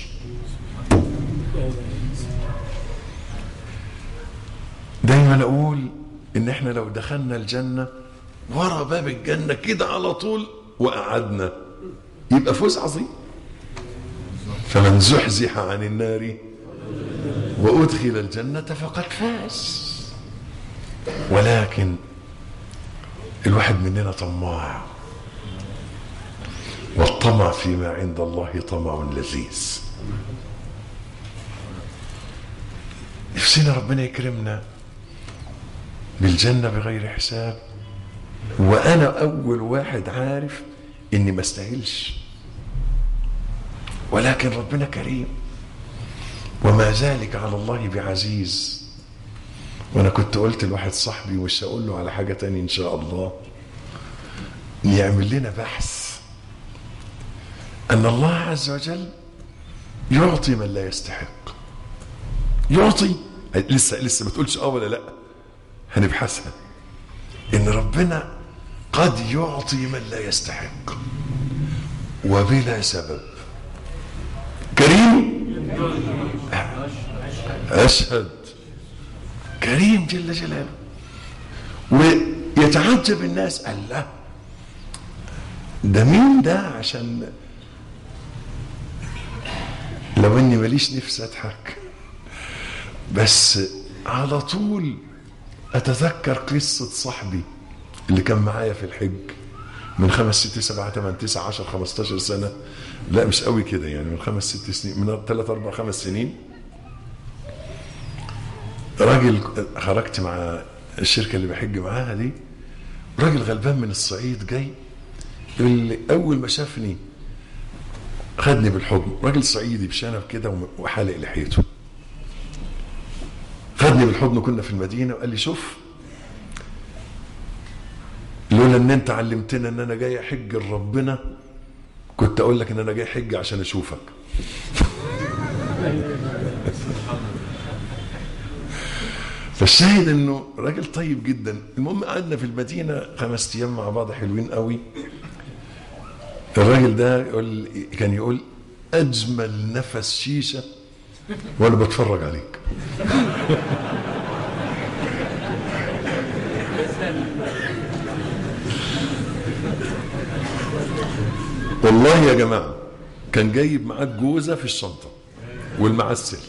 دايما اقول ان احنا لو دخلنا الجنه ورا باب الجنه كده على طول وقعدنا يبقى فوز عظيم فمن زحزح عن النار وادخل الجنه فقد فاز ولكن الواحد مننا طماع والطمع فيما عند الله طمع لذيذ نفسنا ربنا يكرمنا بالجنة بغير حساب وأنا أول واحد عارف إني ما استاهلش ولكن ربنا كريم وما ذلك على الله بعزيز وانا كنت قلت لواحد صاحبي مش هقول له على حاجه تاني ان شاء الله يعمل لنا بحث ان الله عز وجل يعطي من لا يستحق يعطي لسه لسه ما تقولش اه ولا لا هنبحثها ان ربنا قد يعطي من لا يستحق وبلا سبب كريم اشهد كريم جل جلاله ويتعجب الناس الله ده مين ده عشان لو اني ماليش نفس اضحك بس على طول اتذكر قصة صاحبي اللي كان معايا في الحج من خمس ست سبعة ثمان تسعة عشر خمستاشر سنة لا مش قوي كده يعني من خمس ست سنين من ثلاث أربع خمس سنين راجل خرجت مع الشركة اللي بحج معاها دي راجل غلبان من الصعيد جاي اللي أول ما شافني خدني بالحضن راجل صعيدي بشنب كده وحالق لحيته خدني بالحضن كنا في المدينة وقال لي شوف لولا ان انت علمتنا ان انا جاي احج لربنا كنت اقول لك ان انا جاي حج عشان اشوفك فالشاهد انه راجل طيب جدا المهم قعدنا في المدينه خمس ايام مع بعض حلوين قوي الراجل ده يقول كان يقول اجمل نفس شيشه وانا بتفرج عليك والله يا جماعه كان جايب معاه جوزه في الشنطه والمعسل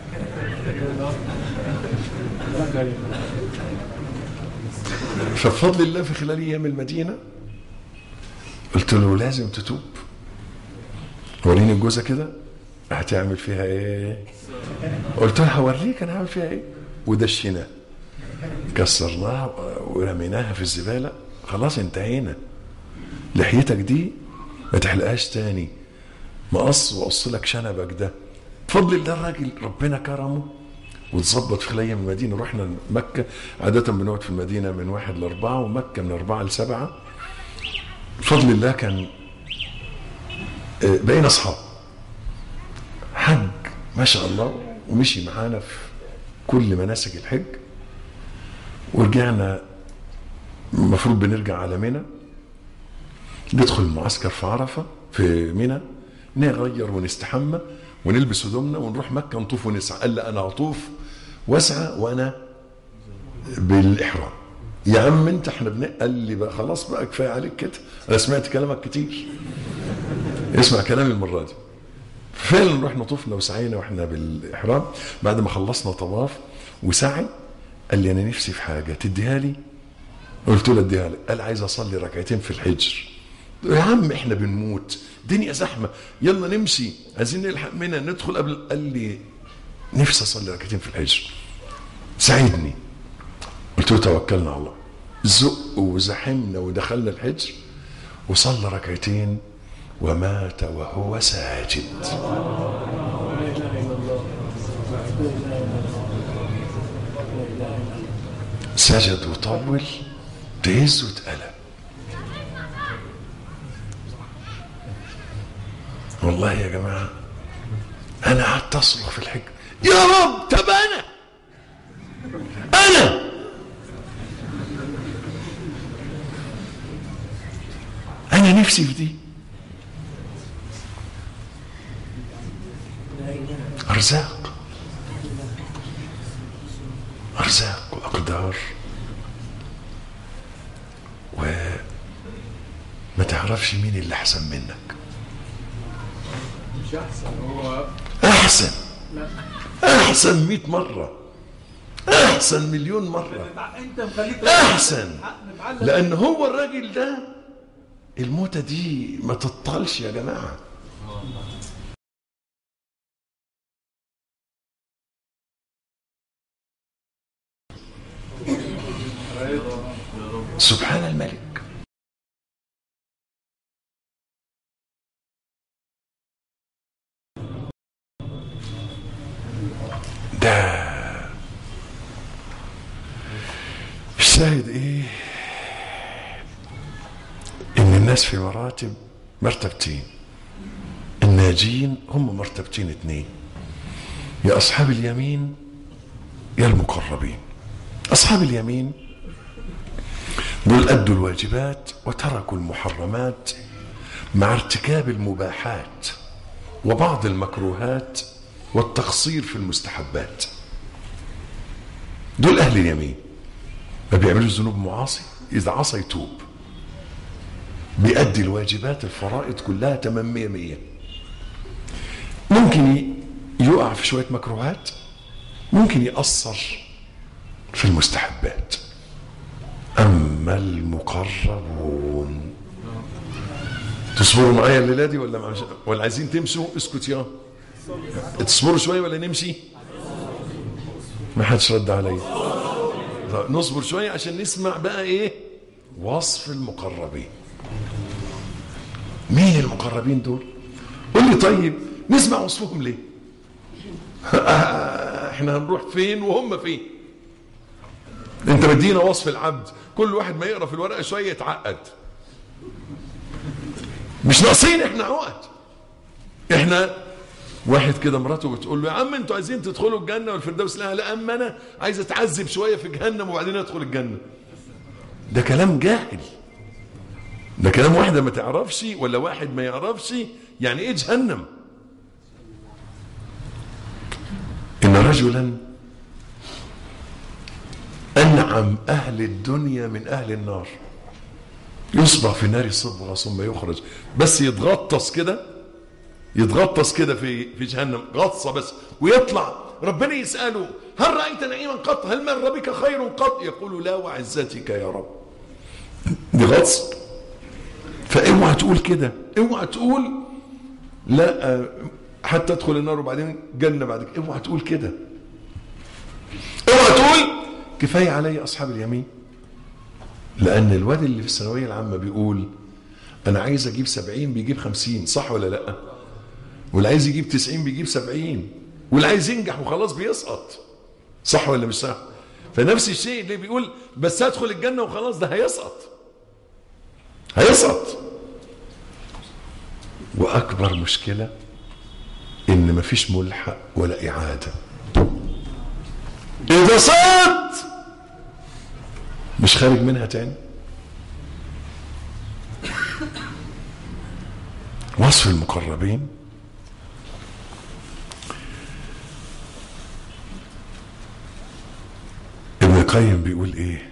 فبفضل الله في خلال ايام المدينه قلت له لازم تتوب وريني الجوزه كده هتعمل فيها ايه قلت له هوريك انا هعمل فيها ايه ودشيناه كسرناها ورميناها في الزبالة خلاص انتهينا لحيتك دي ما تحلقهاش تاني مقص وقص لك شنبك ده بفضل الله الراجل ربنا كرمه وتظبط في خلية من المدينة رحنا مكة عادة بنقعد في المدينة من واحد لأربعة ومكة من أربعة لسبعة بفضل الله كان آه، بقينا أصحاب حج ما شاء الله ومشي معانا في كل مناسك الحج ورجعنا المفروض بنرجع على منى ندخل المعسكر في عرفة في منى نغير ونستحمى ونلبس هدومنا ونروح مكة نطوف ونسعى قال لا أنا هطوف واسعى وأنا بالإحرام يا عم انت احنا بن... قال لي بقى خلاص بقى كفايه عليك كده انا سمعت كلامك كتير اسمع كلامي المره دي فعلا رحنا طفنا وسعينا واحنا بالاحرام بعد ما خلصنا طواف وسعي قال لي انا نفسي في حاجه تديها لي قلت له اديها لي قال عايز اصلي ركعتين في الحجر يا عم احنا بنموت دنيا زحمه يلا نمشي عايزين نلحق منها ندخل قبل قال لي نفسي اصلي ركعتين في الحجر ساعدني قلت له توكلنا على الله زق وزحمنا ودخلنا الحجر وصلى ركعتين ومات وهو ساجد سجد وطول تهز وتقلب والله يا جماعة أنا قعدت أصرخ في الحج يا رب طب أنا أنا أنا نفسي في دي أرزاق أرزاق وأقدار وما تعرفش مين اللي أحسن منك مش احسن هو أحسن لا أحسن مئة مرة أحسن مليون مرة انت مخليك أحسن نتعلم لأن هو الراجل ده الموتة دي ما تطالش يا جماعة سبحان الملك ده الشاهد ايه ان الناس في مراتب مرتبتين الناجين هم مرتبتين اتنين يا اصحاب اليمين يا المقربين اصحاب اليمين دول ادوا الواجبات وتركوا المحرمات مع ارتكاب المباحات وبعض المكروهات والتقصير في المستحبات دول اهل اليمين ما بيعملوش ذنوب معاصي اذا عصى يتوب بيأدي الواجبات الفرائض كلها تمام مية مية ممكن ي- يقع في شوية مكروهات ممكن يأثر في المستحبات أما المقربون تصبروا معايا الليلة دي ولا مع... ولا عايزين تمشوا اسكت يا تصبروا شوية ولا نمشي ما حدش رد عليا طيب نصبر شوية عشان نسمع بقى ايه وصف المقربين مين المقربين دول قول لي طيب نسمع وصفهم ليه احنا هنروح فين وهم فين انت مدينا وصف العبد كل واحد ما يقرا في الورقه شويه يتعقد مش ناقصين احنا عقد احنا واحد كده مراته بتقول له يا عم انتوا عايزين تدخلوا الجنه والفردوس لا لا اما انا عايز اتعذب شويه في جهنم وبعدين ادخل الجنه ده كلام جاهل ده كلام واحده ما تعرفش ولا واحد ما يعرفش يعني ايه جهنم ان رجلا انعم اهل الدنيا من اهل النار يصبح في النار صبغه ثم يخرج بس يتغطس كده يتغطس كده في في جهنم غطسه بس ويطلع ربنا يساله هل رايت نعيما قط هل مر بك خير قط يقول لا وعزتك يا رب دي غطس فاوعى تقول كده اوعى تقول لا آه، حتى ادخل النار وبعدين جنه بعد كده اوعى تقول كده اوعى تقول كفايه علي اصحاب اليمين لان الواد اللي في الثانويه العامه بيقول انا عايز اجيب 70 بيجيب 50 صح ولا لا واللي عايز يجيب 90 بيجيب 70 واللي عايز ينجح وخلاص بيسقط صح ولا مش صح فنفس الشيء اللي بيقول بس هدخل الجنه وخلاص ده هيسقط هيسقط واكبر مشكله ان مفيش ملحق ولا اعاده اذا سقط مش خارج منها تاني وصف المقربين ابن القيم بيقول ايه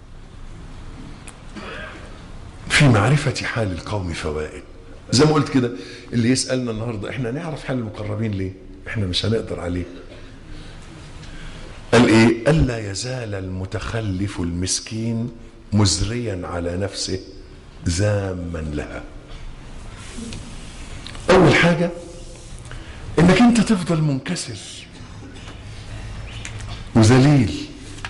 في معرفة حال القوم فوائد زي ما قلت كده اللي يسألنا النهاردة احنا نعرف حال المقربين ليه احنا مش هنقدر عليه قال ايه ألا يزال المتخلف المسكين مزريا على نفسه زاما لها اول حاجة انك انت تفضل منكسر وذليل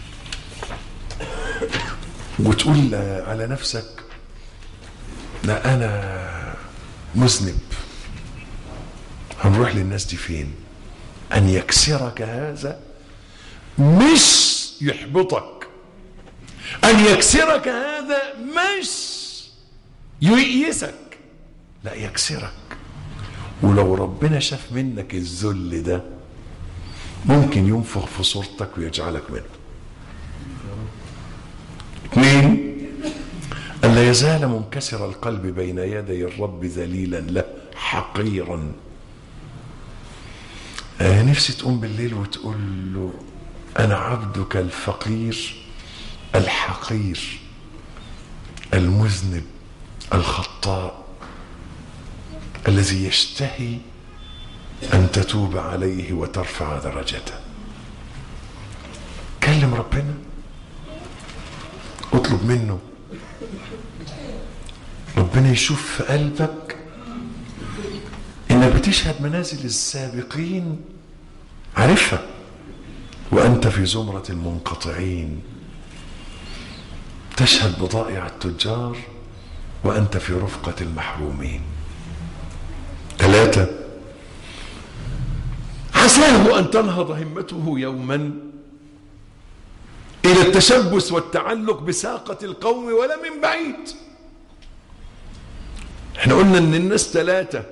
وتقول على نفسك لا انا مذنب هنروح للناس دي فين ان يكسرك هذا مش يحبطك ان يكسرك هذا مش ييئسك لا يكسرك ولو ربنا شاف منك الذل ده ممكن ينفخ في صورتك ويجعلك منه اثنين أن لا يزال منكسر القلب بين يدي الرب ذليلا له حقيرا آه نفسي تقوم بالليل وتقول له أنا عبدك الفقير الحقير المذنب الخطاء الذي يشتهي أن تتوب عليه وترفع درجته كلم ربنا اطلب منه ربنا يشوف في قلبك انك بتشهد منازل السابقين عارفها وانت في زمرة المنقطعين تشهد بضائع التجار وانت في رفقة المحرومين ثلاثة عساه ان تنهض همته يوما الى التشبث والتعلق بساقة القوم ولا من بعيد احنا قلنا ان الناس ثلاثة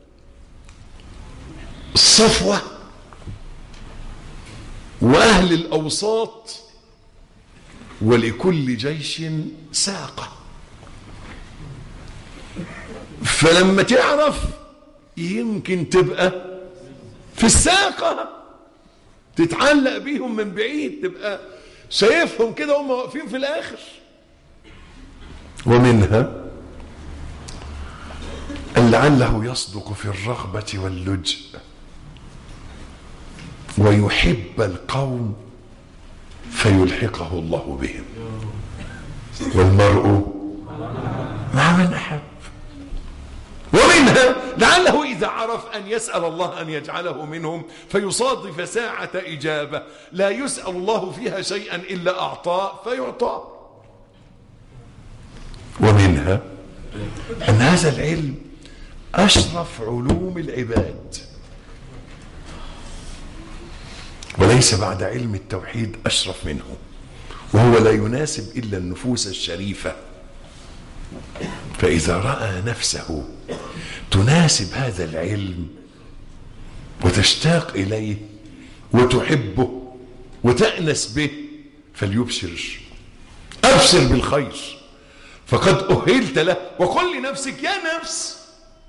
الصفوة واهل الاوساط ولكل جيش ساقة فلما تعرف يمكن تبقى في الساقة تتعلق بيهم من بعيد تبقى شايفهم كده هم واقفين في الاخر ومنها أن لعله يصدق في الرغبة واللجء ويحب القوم فيلحقه الله بهم والمرء مع من أحب ومنها لعله إذا عرف أن يسأل الله أن يجعله منهم فيصادف ساعة إجابة لا يسأل الله فيها شيئا إلا أعطاه فيعطاه ومنها أن هذا العلم أشرف علوم العباد وليس بعد علم التوحيد أشرف منه وهو لا يناسب إلا النفوس الشريفة فإذا رأى نفسه تناسب هذا العلم وتشتاق إليه وتحبه وتأنس به فليبشر أبشر بالخير فقد أهلت له وقل لنفسك يا نفس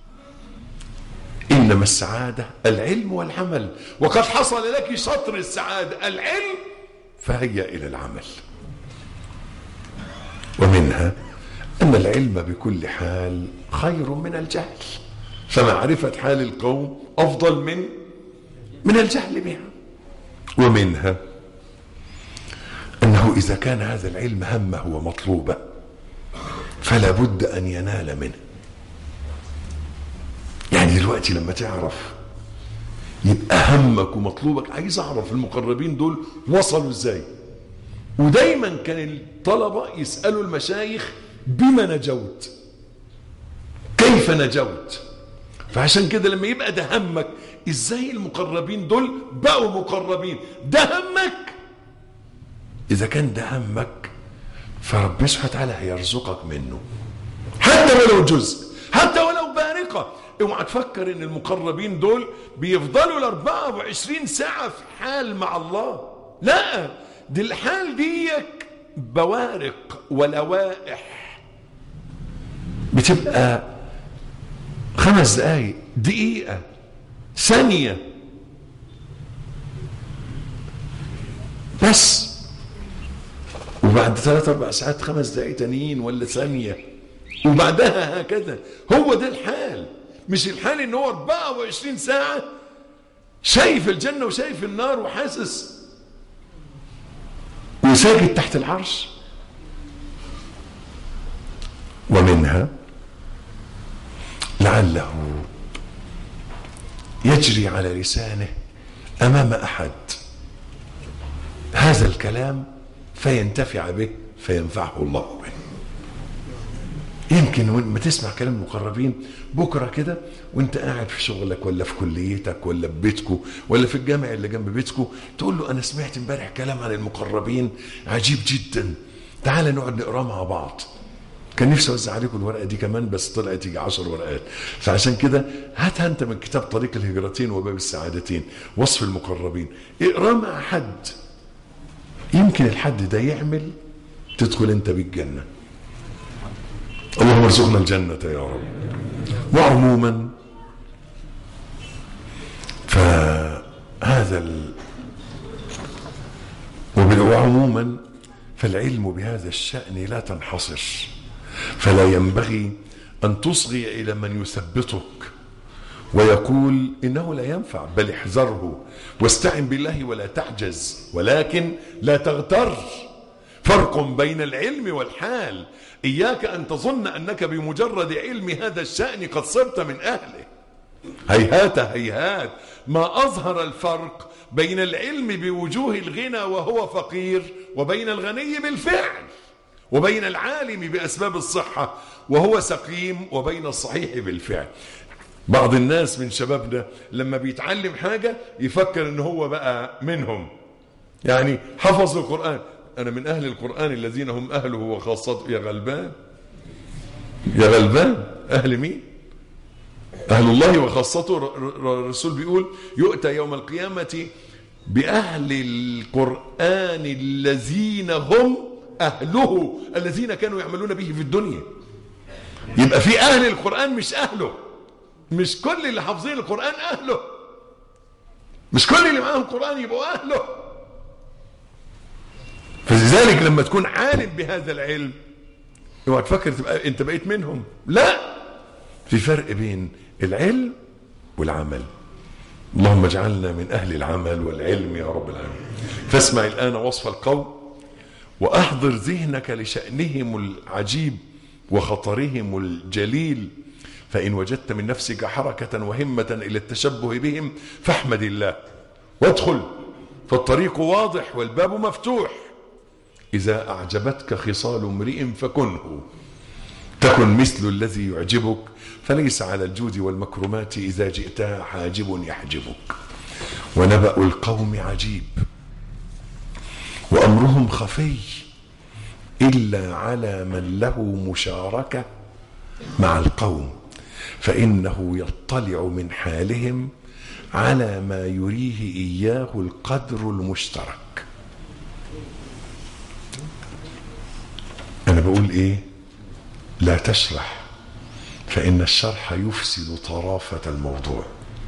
إنما السعادة العلم والعمل وقد حصل لك شطر السعادة العلم فهيا إلى العمل ومنها أن العلم بكل حال خير من الجهل فمعرفة حال القوم أفضل من من الجهل بها ومنها أنه إذا كان هذا العلم همه ومطلوبه فلا بد أن ينال منه يعني دلوقتي لما تعرف يبقى همك ومطلوبك عايز اعرف المقربين دول وصلوا ازاي ودايما كان الطلبة يسألوا المشايخ بما نجوت كيف نجوت فعشان كده لما يبقى ده همك ازاي المقربين دول بقوا مقربين ده همك اذا كان ده همك فربنا سبحانه وتعالى هيرزقك منه حتى ولو جزء حتى ولو بارقة اوعى تفكر ان المقربين دول بيفضلوا ال 24 ساعة في حال مع الله لا دي الحال ديك بوارق ولوائح بتبقى خمس دقايق دقيقة ثانية بس وبعد ثلاث اربع ساعات خمس دقايق تانيين ولا ثانيه وبعدها هكذا هو ده الحال مش الحال ان هو 24 ساعه شايف الجنه وشايف النار وحاسس وساجد تحت العرش ومنها لعله يجري على لسانه امام احد هذا الكلام فينتفع به فينفعه الله به يمكن ما تسمع كلام المقربين بكره كده وانت قاعد في شغلك ولا في كليتك ولا في بيتكو ولا في الجامع اللي جنب بيتكو تقول له انا سمعت امبارح كلام عن المقربين عجيب جدا تعال نقعد نقراه مع بعض كان نفسي اوزع عليكم الورقه دي كمان بس طلعت يجي 10 ورقات فعشان كده هاتها انت من كتاب طريق الهجرتين وباب السعادتين وصف المقربين اقراه مع حد يمكن الحد ده يعمل تدخل انت بالجنة اللهم ارزقنا الجنة يا رب وعموما فهذا ال... وعموما فالعلم بهذا الشأن لا تنحصر فلا ينبغي أن تصغي إلى من يثبتك ويقول إنه لا ينفع بل احذره واستعن بالله ولا تعجز ولكن لا تغتر فرق بين العلم والحال إياك أن تظن أنك بمجرد علم هذا الشأن قد صرت من أهله هيهات هيهات ما أظهر الفرق بين العلم بوجوه الغنى وهو فقير وبين الغني بالفعل وبين العالم بأسباب الصحة وهو سقيم وبين الصحيح بالفعل بعض الناس من شبابنا لما بيتعلم حاجة يفكر ان هو بقى منهم يعني حفظ القرآن انا من اهل القرآن الذين هم اهله وخاصته يا غلبان يا غلبان اهل مين اهل الله وخاصته الرسول بيقول يؤتى يوم القيامة باهل القرآن الذين هم اهله الذين كانوا يعملون به في الدنيا يبقى في اهل القرآن مش اهله مش كل اللي حافظين القرآن أهله مش كل اللي معاهم القرآن يبقوا أهله فلذلك لما تكون عالم بهذا العلم اوعى تفكر تبقى انت بقيت منهم لا في فرق بين العلم والعمل اللهم اجعلنا من اهل العمل والعلم يا رب العالمين فاسمع الان وصف القوم واحضر ذهنك لشانهم العجيب وخطرهم الجليل فإن وجدت من نفسك حركة وهمة إلى التشبه بهم فاحمد الله وادخل فالطريق واضح والباب مفتوح إذا أعجبتك خصال امرئ فكنه تكن مثل الذي يعجبك فليس على الجود والمكرمات إذا جئتها حاجب يحجبك ونبأ القوم عجيب وأمرهم خفي إلا على من له مشاركة مع القوم فإنه يطلع من حالهم على ما يريه إياه القدر المشترك أنا بقول إيه لا تشرح فإن الشرح يفسد طرافة الموضوع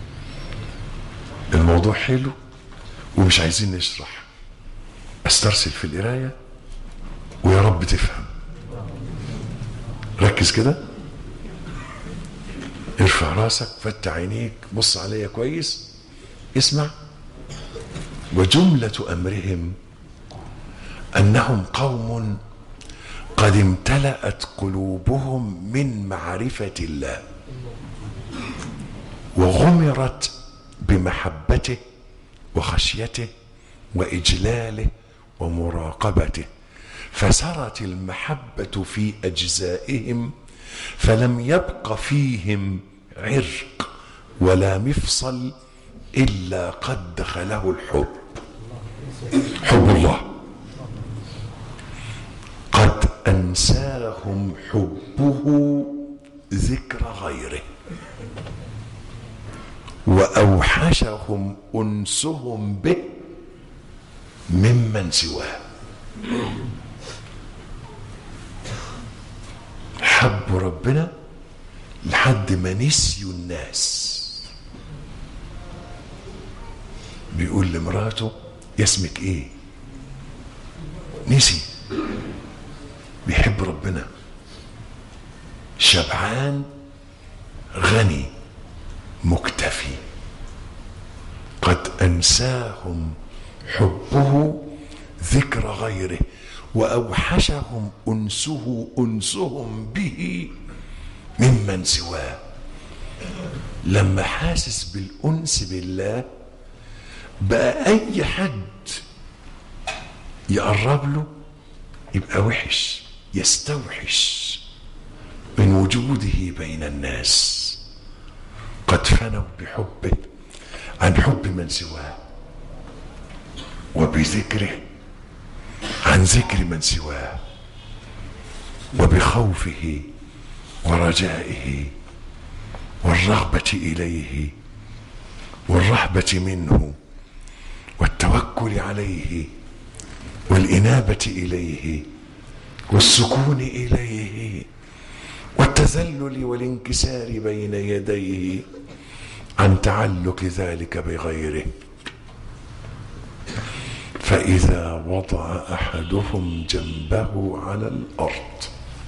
الموضوع حلو ومش عايزين نشرح استرسل في القراية ويا رب تفهم ركز كده ارفع راسك فتح عينيك بص عليا كويس اسمع وجملة أمرهم أنهم قوم قد امتلأت قلوبهم من معرفة الله وغمرت بمحبته وخشيته وإجلاله ومراقبته فسرت المحبه في اجزائهم فلم يبق فيهم عرق ولا مفصل الا قد دخله الحب حب الله قد انساهم حبه ذكر غيره واوحشهم انسهم به ممن سواه حبوا ربنا لحد ما نسيوا الناس بيقول لمراته يا اسمك ايه نسي بيحب ربنا شبعان غني مكتفي قد انساهم حبه ذكر غيره واوحشهم انسه انسهم به ممن سواه لما حاسس بالانس بالله بقى اي حد يقرب له يبقى وحش يستوحش من وجوده بين الناس قد فنوا بحبه عن حب من سواه وبذكره عن ذكر من سواه وبخوفه ورجائه والرغبه اليه والرهبه منه والتوكل عليه والانابه اليه والسكون اليه والتذلل والانكسار بين يديه عن تعلق ذلك بغيره فاذا وضع احدهم جنبه على الارض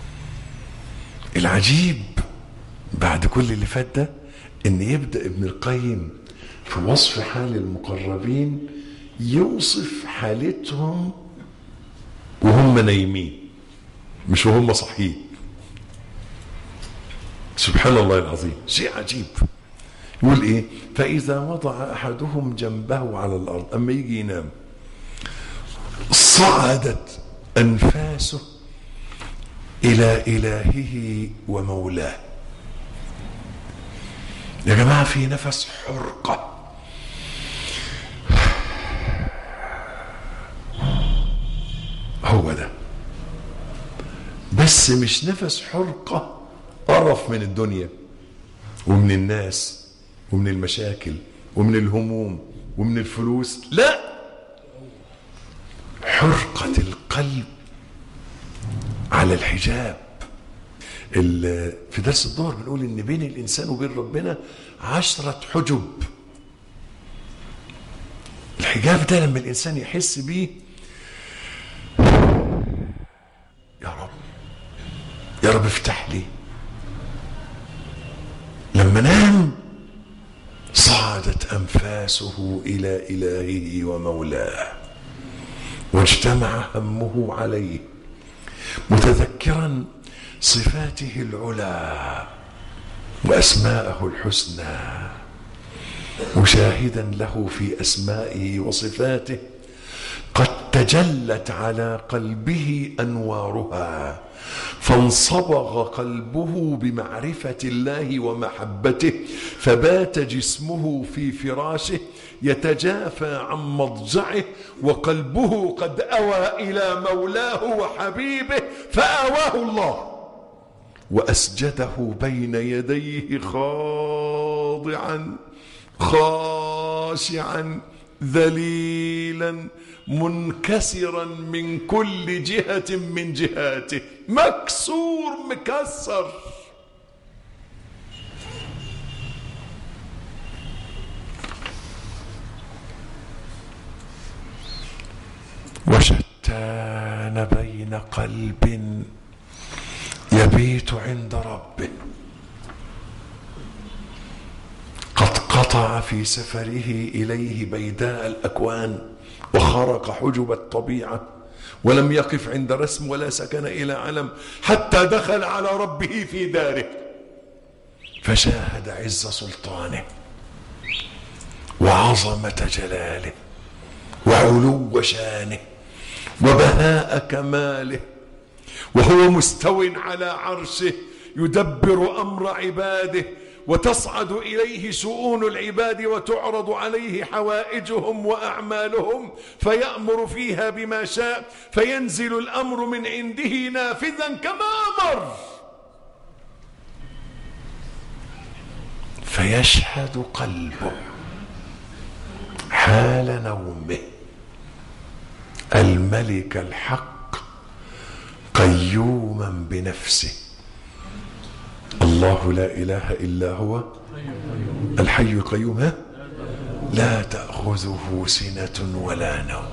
العجيب بعد كل اللي فات ده ان يبدا ابن القيم في وصف حال المقربين يوصف حالتهم وهم نايمين مش وهم صاحيين سبحان الله العظيم شيء عجيب يقول ايه فاذا وضع احدهم جنبه على الارض اما يجي ينام صعدت انفاسه الى الهه ومولاه يا جماعه في نفس حرقه هو ده بس مش نفس حرقه قرف من الدنيا ومن الناس ومن المشاكل ومن الهموم ومن الفلوس لا حرقة القلب على الحجاب في درس الظهر بنقول ان بين الانسان وبين ربنا عشرة حجب الحجاب ده لما الانسان يحس بيه يا رب يا رب افتح لي لما نام صعدت انفاسه الى الهه ومولاه واجتمع همه عليه متذكرا صفاته العلى واسماءه الحسنى مشاهدا له في اسمائه وصفاته قد تجلت على قلبه انوارها فانصبغ قلبه بمعرفه الله ومحبته فبات جسمه في فراشه يتجافى عن مضجعه وقلبه قد اوى الى مولاه وحبيبه فاواه الله واسجده بين يديه خاضعا خاشعا ذليلا منكسرا من كل جهه من جهاته مكسور مكسر وشتان بين قلب يبيت عند ربه قد قطع في سفره اليه بيداء الاكوان وخرق حجب الطبيعه ولم يقف عند رسم ولا سكن الى علم حتى دخل على ربه في داره فشاهد عز سلطانه وعظمه جلاله وعلو شانه وبهاء كماله وهو مستو على عرشه يدبر امر عباده وتصعد اليه شؤون العباد وتعرض عليه حوائجهم واعمالهم فيامر فيها بما شاء فينزل الامر من عنده نافذا كما امر فيشهد قلبه حال نومه الملك الحق قيوما بنفسه الله لا اله الا هو الحي القيوم ها لا تاخذه سنه ولا نوم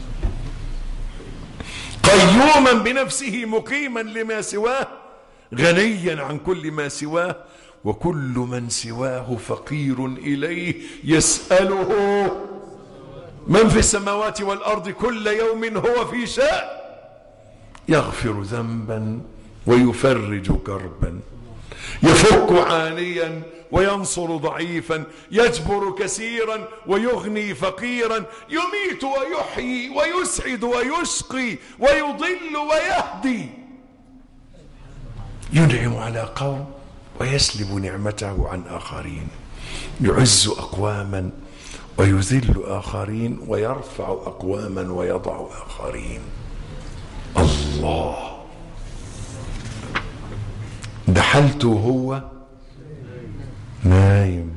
قيوما بنفسه مقيما لما سواه غنيا عن كل ما سواه وكل من سواه فقير اليه يساله من في السماوات والارض كل يوم هو في شأن يغفر ذنبا ويفرج كربا يفك عانيا وينصر ضعيفا يجبر كثيرا ويغني فقيرا يميت ويحيي ويسعد ويشقي ويضل ويهدي ينعم على قوم ويسلب نعمته عن اخرين يعز اقواما ويذل اخرين ويرفع اقواما ويضع اخرين الله ده حالته هو نايم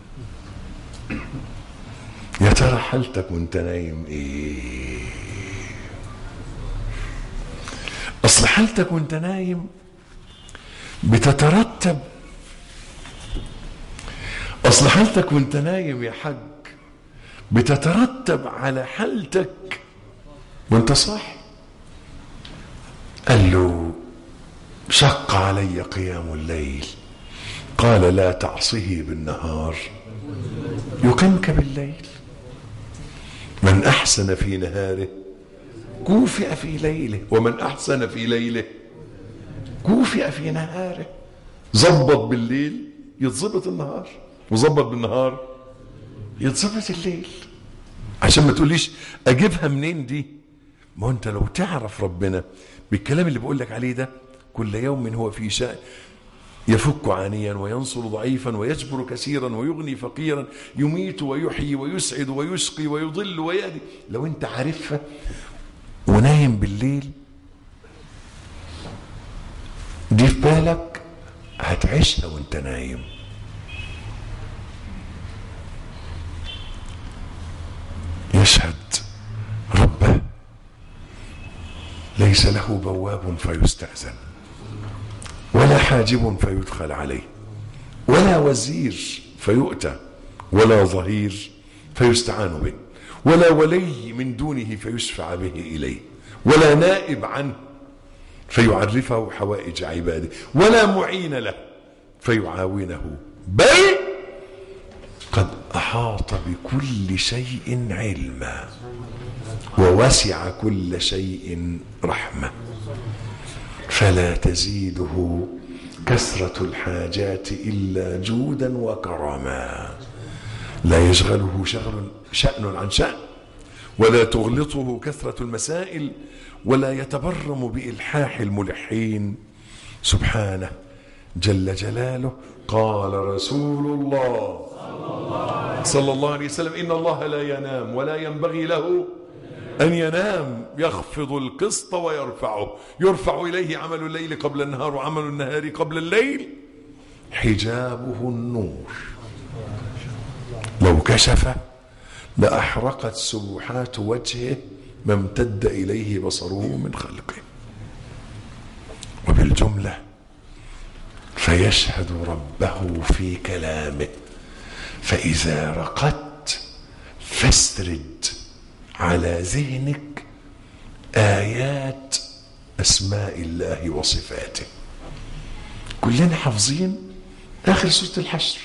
يا ترى حالتك وانت نايم ايه اصل حالتك وانت نايم بتترتب اصل حالتك وانت نايم يا حاج بتترتب على حالتك وانت صاحي قال له شق علي قيام الليل قال لا تعصه بالنهار يقمك بالليل من احسن في نهاره كوفئ في ليله ومن احسن في ليله كوفئ في نهاره ظبط بالليل يتظبط النهار وظبط بالنهار يتظبط الليل عشان ما تقوليش اجيبها منين دي ما هو انت لو تعرف ربنا بالكلام اللي بقول لك عليه ده كل يوم هو في شأن يفك عانيا وينصر ضعيفا ويجبر كثيرا ويغني فقيرا يميت ويحيي ويسعد ويشقي ويضل ويهدي لو انت عارفها ونايم بالليل دي في بالك هتعيشها وانت نايم يشهد ربه ليس له بواب فيستأذن ولا حاجب فيدخل عليه ولا وزير فيؤتى ولا ظهير فيستعان به ولا ولي من دونه فيشفع به اليه ولا نائب عنه فيعرفه حوائج عباده ولا معين له فيعاونه بل قد احاط بكل شيء علما ووسع كل شيء رحمه فلا تزيده كثره الحاجات الا جودا وكرما لا يشغله شغل شان عن شان ولا تغلطه كثره المسائل ولا يتبرم بالحاح الملحين سبحانه جل جلاله قال رسول الله صلى الله عليه وسلم ان الله لا ينام ولا ينبغي له ان ينام يخفض القسط ويرفعه يرفع اليه عمل الليل قبل النهار وعمل النهار قبل الليل حجابه النور لو كشف لاحرقت سبحات وجهه ما امتد اليه بصره من خلقه وبالجمله فيشهد ربه في كلامه فاذا رقدت فاسرد على ذهنك ايات اسماء الله وصفاته كلنا حافظين اخر سوره الحشر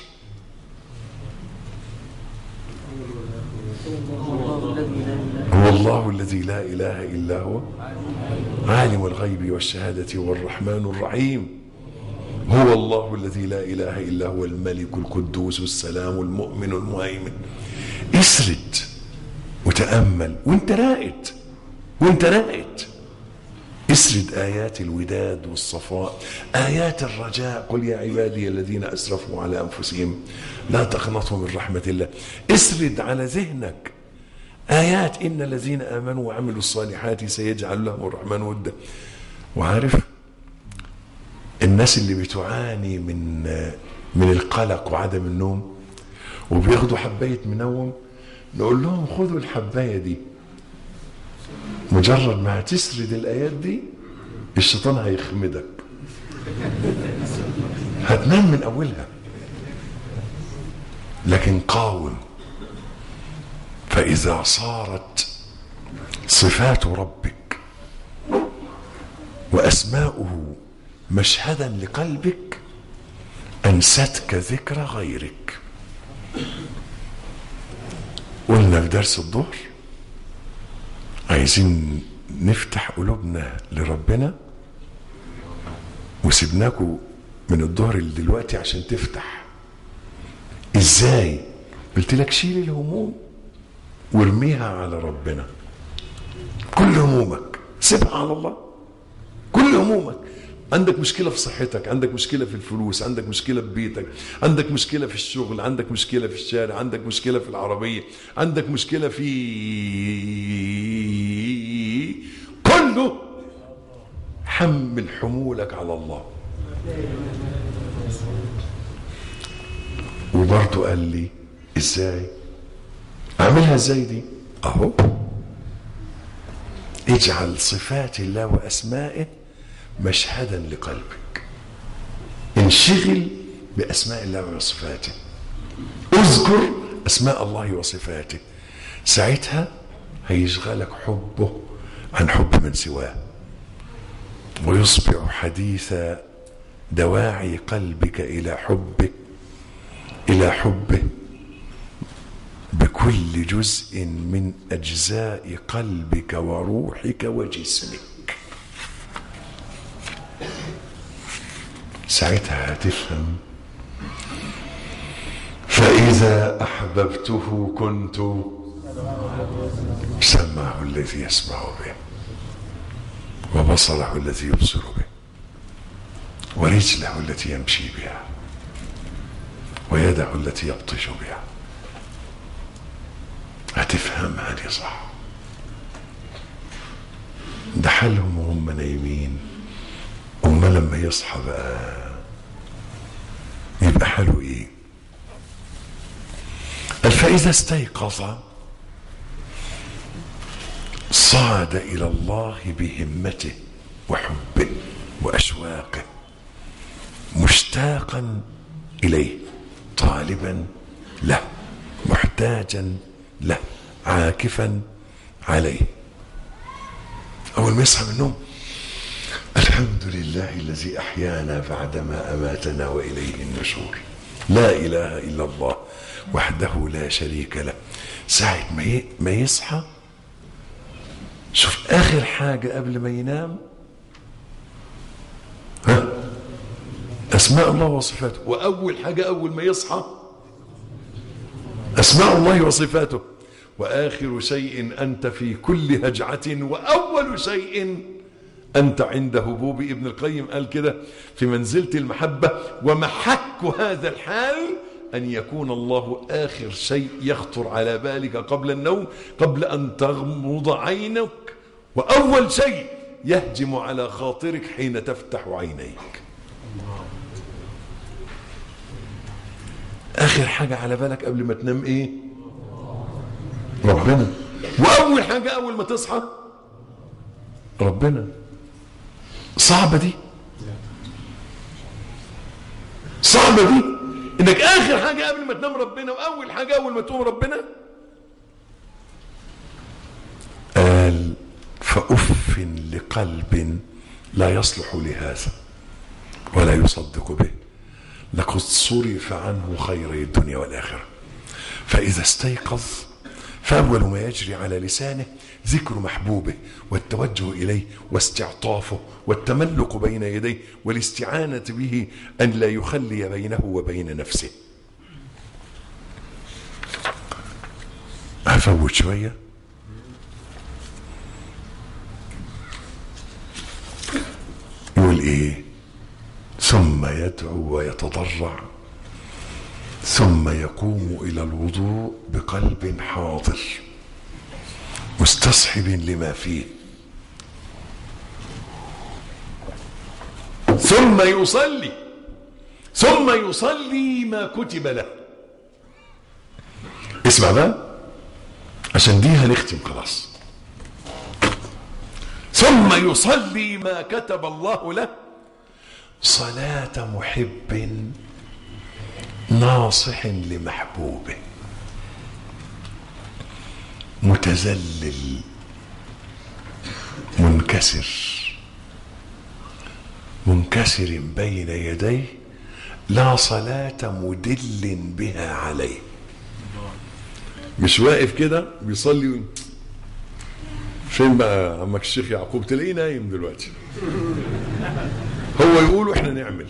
هو الله الذي لا اله الا هو عالم الغيب والشهاده هو الرحمن الرحيم هو الله الذي لا اله الا هو الملك القدوس السلام المؤمن المهيمن اسرد وتامل وانت راقد وانت راقد اسرد آيات الوداد والصفاء آيات الرجاء قل يا عبادي الذين أسرفوا على أنفسهم لا تقنطوا من رحمة الله اسرد على ذهنك آيات إن الذين آمنوا وعملوا الصالحات سيجعل لهم الرحمن ودا وعارف الناس اللي بتعاني من من القلق وعدم النوم وبياخدوا حباية منوم نقول لهم خذوا الحباية دي مجرد ما هتسرد الآيات دي الشيطان هيخمدك هتنام من أولها لكن قاوم فإذا صارت صفات ربك وأسماؤه مشهدا لقلبك أنستك ذكر غيرك قلنا في درس الظهر عايزين نفتح قلوبنا لربنا وسيبناكم من الظهر دلوقتي عشان تفتح ازاي قلت لك شيل الهموم وارميها على ربنا كل همومك سيبها على الله كل همومك عندك مشكلة في صحتك عندك مشكلة في الفلوس عندك مشكلة في بيتك عندك مشكلة في الشغل عندك مشكلة في الشارع عندك مشكلة في العربية عندك مشكلة في كله حمل حمولك على الله وبرضه قال لي ازاي اعملها ازاي دي اهو اجعل صفات الله واسمائه مشهدا لقلبك انشغل باسماء الله وصفاته اذكر اسماء الله وصفاته ساعتها هيشغلك حبه عن حب من سواه ويصبح حديث دواعي قلبك الى حبك الى حبه بكل جزء من اجزاء قلبك وروحك وجسمك ساعتها هتفهم فإذا أحببته كنت سمعه الذي يسمع به وبصره الذي يبصر به ورجله التي يمشي بها ويده التي يبطش بها هتفهمها دي صح ده حالهم وهم نايمين أما لما يصحى بقى يبقى حاله ايه قال فإذا استيقظ صعد إلى الله بهمته وحبه وأشواقه مشتاقا إليه طالبا له محتاجا له عاكفا عليه أول ما يصحى من النوم الحمد لله الذي احيانا بعدما اماتنا واليه النشور لا اله الا الله وحده لا شريك له ساعة ما ما يصحى شوف اخر حاجة قبل ما ينام ها اسماء الله وصفاته واول حاجة اول ما يصحى اسماء الله وصفاته واخر شيء انت في كل هجعة واول شيء أنت عند هبوب ابن القيم قال كده في منزلة المحبة ومحك هذا الحال أن يكون الله آخر شيء يخطر على بالك قبل النوم قبل أن تغمض عينك وأول شيء يهجم على خاطرك حين تفتح عينيك آخر حاجة على بالك قبل ما تنام إيه ربنا وأول حاجة أول ما تصحى ربنا صعبة دي صعبة دي انك اخر حاجة قبل ما تنام ربنا واول حاجة اول ما تقوم ربنا قال فأف لقلب لا يصلح لهذا ولا يصدق به لقد صرف عنه خيري الدنيا والآخرة فإذا استيقظ فأول ما يجري على لسانه ذكر محبوبه والتوجه إليه واستعطافه والتملق بين يديه والاستعانة به أن لا يخلي بينه وبين نفسه أفوت شوية ايه ثم يدعو ويتضرع ثم يقوم الى الوضوء بقلب حاضر مستصحب لما فيه ثم يصلي ثم يصلي ما كتب له اسمع بقى عشان دي هنختم خلاص ثم يصلي ما كتب الله له صلاة محب ناصح لمحبوبه متذلل منكسر منكسر بين يديه لا صلاة مدل بها عليه مش واقف كده بيصلي و... فين بقى عمك الشيخ يعقوب تلاقيه نايم دلوقتي هو يقول واحنا نعمل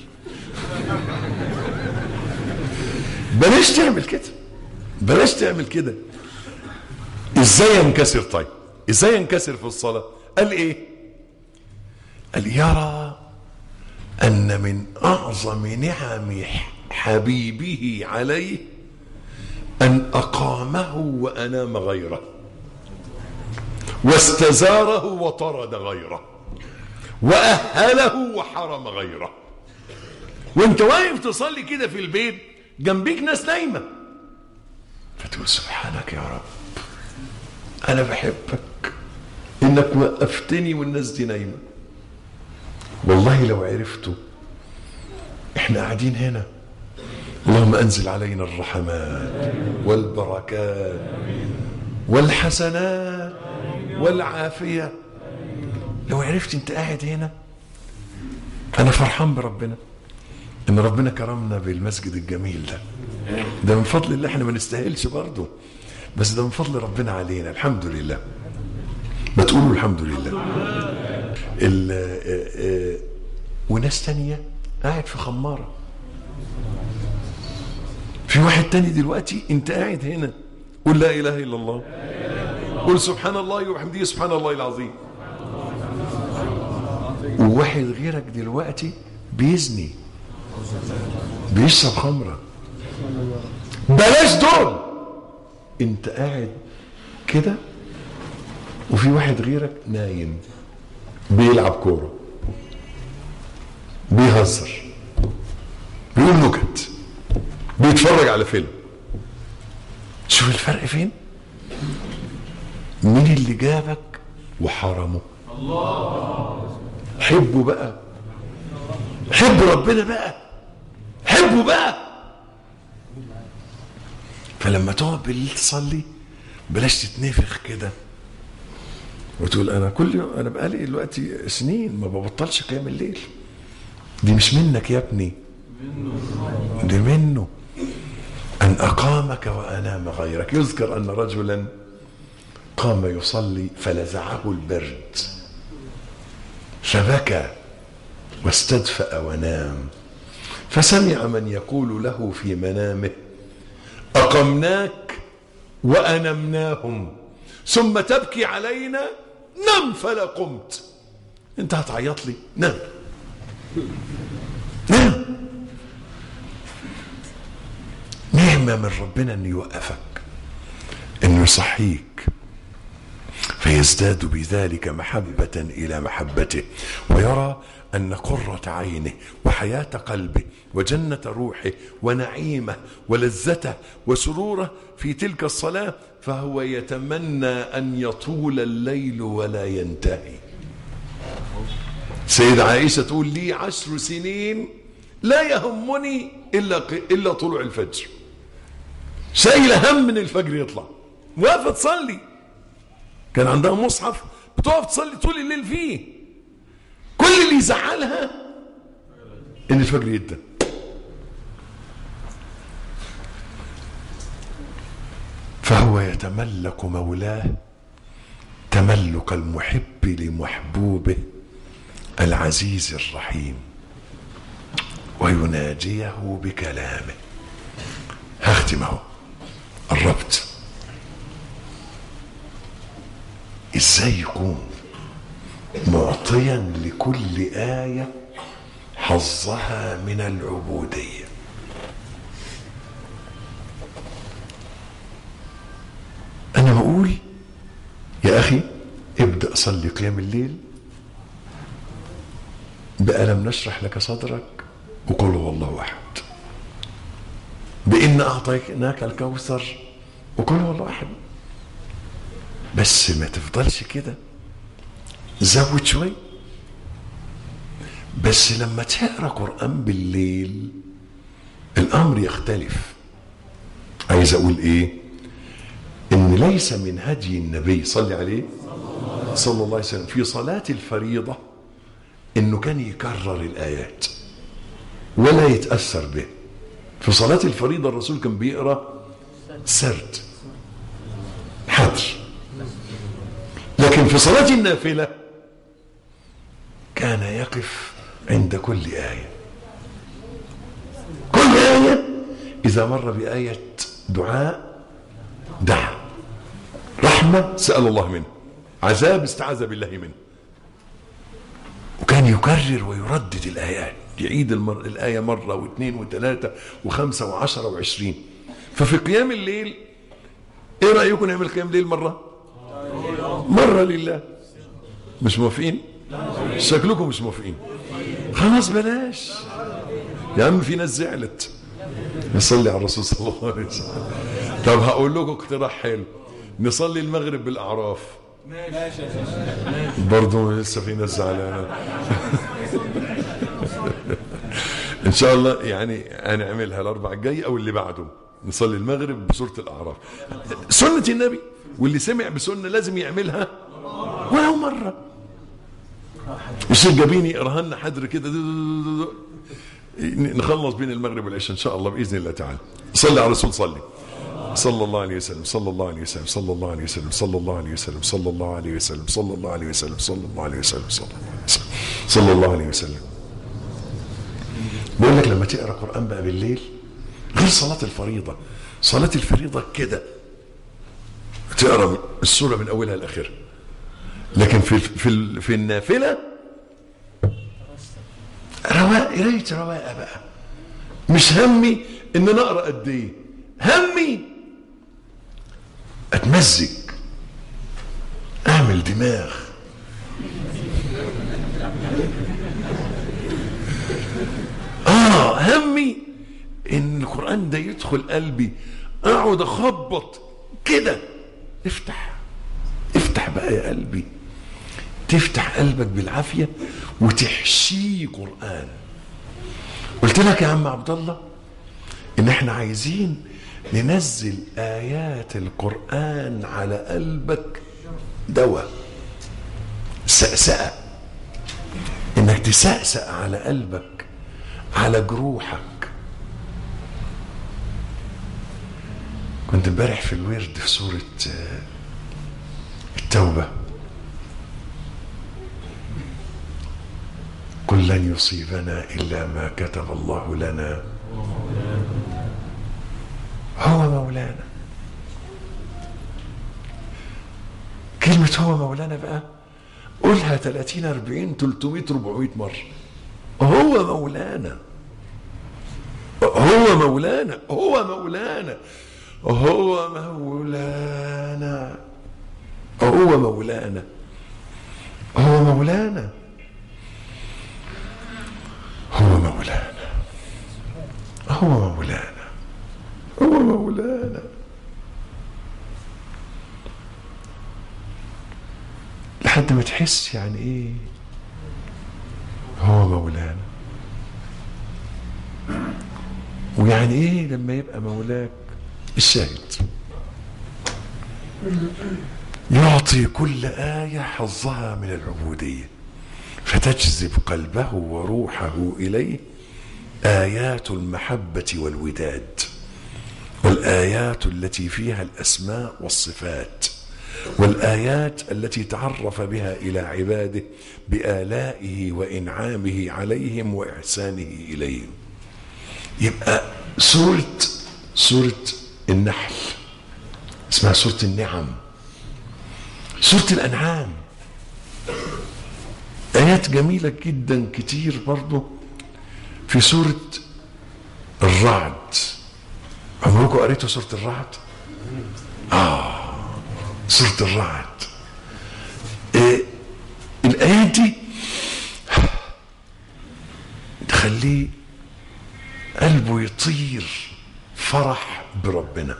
بلاش تعمل كده بلاش تعمل كده ازاي ينكسر طيب ازاي ينكسر في الصلاة قال ايه قال يرى ان من اعظم نعم حبيبه عليه ان اقامه وانام غيره واستزاره وطرد غيره واهله وحرم غيره وانت واقف تصلي كده في البيت جنبيك ناس نايمه فتقول سبحانك يا رب انا بحبك انك وقفتني والناس دي نايمه والله لو عرفتوا احنا قاعدين هنا اللهم انزل علينا الرحمات والبركات والحسنات والعافيه لو عرفت انت قاعد هنا انا فرحان بربنا ان ربنا كرمنا بالمسجد الجميل ده ده من فضل الله احنا ما نستاهلش برضه بس ده من فضل ربنا علينا الحمد لله ما تقولوا الحمد لله ال اه اه وناس تانية قاعد في خمارة في واحد تاني دلوقتي انت قاعد هنا قول لا اله الا الله قول سبحان الله وبحمده سبحان الله العظيم وواحد غيرك دلوقتي بيزني بيشرب خمرة بلاش دول انت قاعد كده وفي واحد غيرك نايم بيلعب كورة بيهزر بيقول نكت بيتفرج على فيلم شوف الفرق فين مين اللي جابك وحرمه حبه بقى حب ربنا بقى حبه بقى فلما تقعد بالليل تصلي بلاش تتنفخ كده وتقول انا كل يوم انا بقالي دلوقتي سنين ما ببطلش قيام الليل دي مش منك يا ابني دي منه ان اقامك وانام غيرك يذكر ان رجلا قام يصلي فلزعه البرد فبكى واستدفأ ونام فسمع من يقول له في منامه أقمناك وأنمناهم ثم تبكي علينا نم فلا قمت انت هتعيط لي نام نام نعمة من ربنا انه يوقفك انه يصحيك فيزداد بذلك محبة إلى محبته ويرى أن قرة عينه وحياة قلبه وجنة روحه ونعيمه ولذته وسروره في تلك الصلاة فهو يتمنى أن يطول الليل ولا ينتهي سيدة عائشة تقول لي عشر سنين لا يهمني إلا, إلا طلوع الفجر شايلة هم من الفجر يطلع واقفة تصلي كان عندها مصحف بتقف تصلي طول الليل فيه كل اللي يزعلها ان الفجر يدن فهو يتملك مولاه تملك المحب لمحبوبه العزيز الرحيم ويناجيه بكلامه هختم اهو قربت ازاي يكون معطيا لكل آية حظها من العبوديه انا بقول يا اخي ابدا صلي قيام الليل بألم نشرح لك صدرك وقل هو الله احد بإن أعطيناك الكوثر وقل هو الله احد بس ما تفضلش كده زود شوي بس لما تقرا قرآن بالليل الأمر يختلف عايز أقول إيه إن ليس من هدي النبي صلى عليه صلى الله عليه وسلم في صلاة الفريضة إنه كان يكرر الآيات ولا يتأثر به في صلاة الفريضة الرسول كان بيقرأ سرد حذر لكن في صلاة النافلة كان يقف عند كل آية كل آية إذا مر بآية دعاء دعا رحمة سأل الله منه عذاب استعاذ بالله منه وكان يكرر ويردد الآيات يعيد المر... الآية مرة واثنين وثلاثة وخمسة وعشرة وعشرين ففي قيام الليل ايه رأيكم نعمل قيام الليل مرة مرة لله مش موافقين شكلكم مش موافقين خلاص بلاش يا عم في ناس زعلت نصلي على الرسول صلى الله عليه وسلم طب هقول لكم اقتراح حلو نصلي المغرب بالأعراف برضه لسه في ناس زعلانه ان شاء الله يعني هنعملها الاربع الجاي او اللي بعده نصلي المغرب بسوره الاعراف سنه النبي واللي سمع بسنه لازم يعملها ولو مره الشيخ جابيني يقراها لنا حدر كده نخلص بين المغرب والعشاء ان شاء الله باذن الله تعالى صلي على الرسول صلي صلى الله عليه وسلم صلى الله عليه وسلم صلى الله عليه وسلم صلى الله عليه وسلم صلى الله عليه وسلم صلى الله عليه وسلم صلى الله عليه وسلم صلى الله عليه وسلم صلى الله عليه وسلم بقول لك لما تقرا قران بقى بالليل غير صلاه الفريضه صلاه الفريضه كده تقرا السوره من اولها لاخرها لكن في في في النافله رواق قرايه رواقه بقى مش همي ان انا اقرا قد ايه همي اتمزج اعمل دماغ اه همي ان القران ده يدخل قلبي اقعد اخبط كده افتح افتح بقى يا قلبي تفتح قلبك بالعافيه وتحشيه قران قلت لك يا عم عبد الله ان احنا عايزين ننزل ايات القران على قلبك دواء سأسأة انك تسأسأ على قلبك على جروحك كنت امبارح في الورد في سورة التوبة قل لن يصيبنا إلا ما كتب الله لنا هو مولانا كلمة هو مولانا بقى قولها 30 40 300 400 مرة هو مولانا هو مولانا هو مولانا هو مولانا هو مولانا هو مولانا هو مولانا هو مولانا هو مولانا لحد ما تحس يعني ايه هو مولانا ويعني ايه لما يبقى مولاك الشاهد يعطي كل آية حظها من العبودية فتجذب قلبه وروحه إليه آيات المحبة والوداد والآيات التي فيها الأسماء والصفات والآيات التي تعرف بها إلى عباده بآلائه وإنعامه عليهم وإحسانه إليهم يبقى سورة سورة النحل اسمها سورة النعم سورة الأنعام آيات جميلة جدا كتير برضه في سورة الرعد عمركم قريتوا سورة الرعد؟ آه سورة الرعد إيه الآيات دي تخليه قلبه يطير فرح بربنا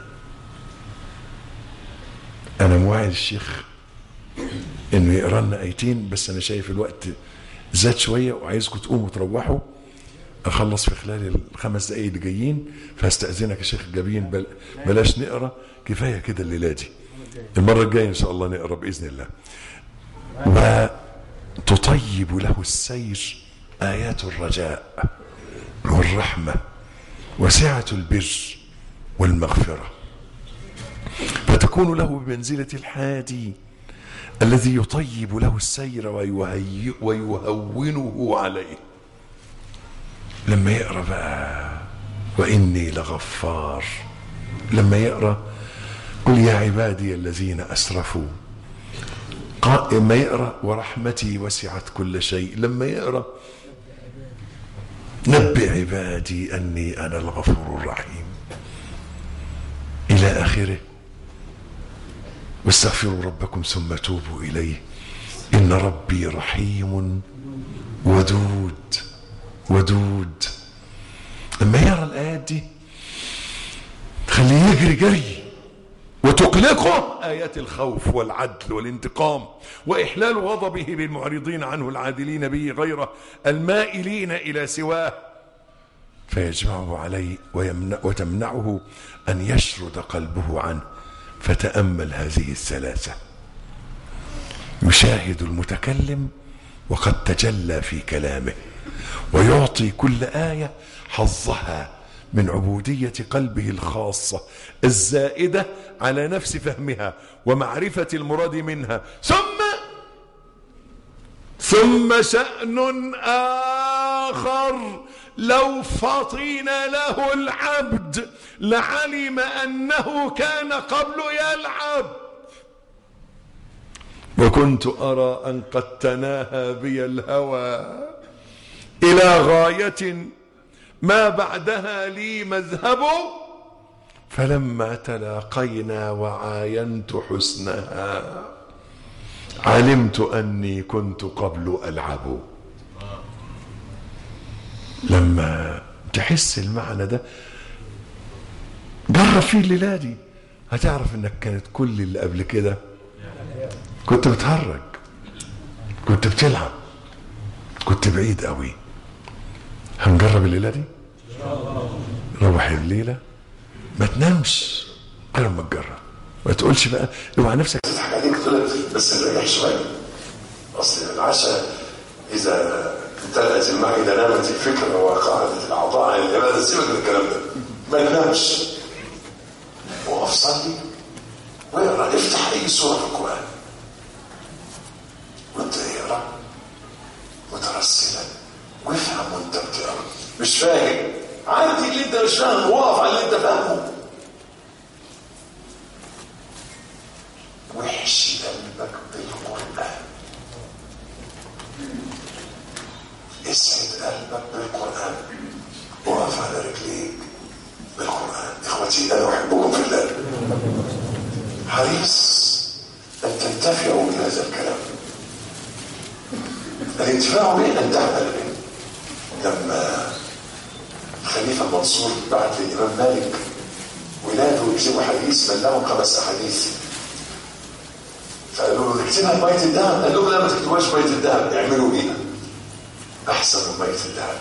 انا موعد الشيخ انه يقرا لنا ايتين بس انا شايف الوقت زاد شويه وعايزكم تقوموا تروحوا اخلص في خلال الخمس دقايق اللي جايين فاستاذنك يا شيخ جابين بل بلاش نقرا كفايه كده الليله دي المره الجايه ان شاء الله نقرا باذن الله وتطيب له السير ايات الرجاء والرحمه وسعه البر والمغفره فتكون له بمنزله الحادي الذي يطيب له السير ويهيئ ويهونه عليه لما يقرا بقى واني لغفار لما يقرا قل يا عبادي الذين اسرفوا قا- لما يقرا ورحمتي وسعت كل شيء لما يقرا نبئ عبادي اني انا الغفور الرحيم الى اخره واستغفروا ربكم ثم توبوا اليه ان ربي رحيم ودود ودود لما يرى الايات دي تخليه يجري جري وتقلقه ايات الخوف والعدل والانتقام واحلال غضبه بالمعرضين عنه العادلين به غيره المائلين الى سواه فيجمعه عليه ويمنع وتمنعه ان يشرد قلبه عنه فتامل هذه الثلاثه يشاهد المتكلم وقد تجلى في كلامه ويعطي كل ايه حظها من عبوديه قلبه الخاصه الزائده على نفس فهمها ومعرفه المراد منها ثم ثم شان اخر لو فطن له العبد لعلم انه كان قبل يلعب وكنت ارى ان قد تناهى بي الهوى الى غايه ما بعدها لي مذهب فلما تلاقينا وعاينت حسنها علمت اني كنت قبل العب لما تحس المعنى ده جرب فيه الليله دي هتعرف انك كانت كل اللي قبل كده كنت بتهرج كنت بتلعب كنت بعيد قوي هنجرب الليله دي روح الليله ما تنامش غير ما تجرب ما تقولش بقى اوعى نفسك تضحك عليك تقول بس نريح شويه اصل العشاء اذا امتلأت المعده نامت الفكره وقعدت الاعضاء عن العباده سيبك من الكلام ده ما تنامش وقف صلي واقرا افتح اي سوره في القران وانت اقرا مترسلا وافهم وانت بتقرا مش فاهم عدي اللي انت مش فاهمه وقف على اللي انت فاهمه وحشي قلبك بالقرآن اسعد قلبك بالقرآن وقف على رجليك بالقرآن اخوتي انا احبكم في الله حريص ان تنتفعوا بهذا الكلام الانتفاع به ان تعمل به لما الخليفة المنصور بعت للإمام مالك ولاده يكتبوا حديث من لهم خمس أحاديث فقالوا له اكتبها بمية الذهب قال لهم لا ما تكتبوهاش بمية الذهب اعملوا بيها احسن من مية الذهب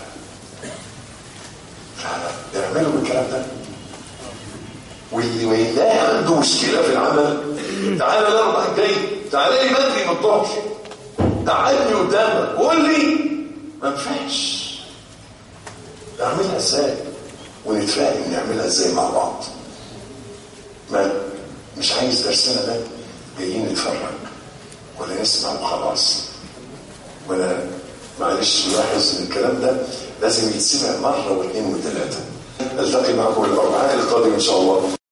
فعلا اعملوا بالكلام ده واللي ما يلاقي عنده مشكله في العمل تعالى الاربع الجاي تعالى لي بدري ما تطلعش قعدني قدامك قول لي ما ينفعش اعملها ازاي ونتفاهم نعملها ازاي مع بعض ما مش عايز درسنا ده جايين نتفرج ولا نسمع وخلاص ولا معلش نلاحظ ان الكلام ده لازم يتسمع مره واثنين وثلاثه التقي معكم الاربعاء القادم ان شاء الله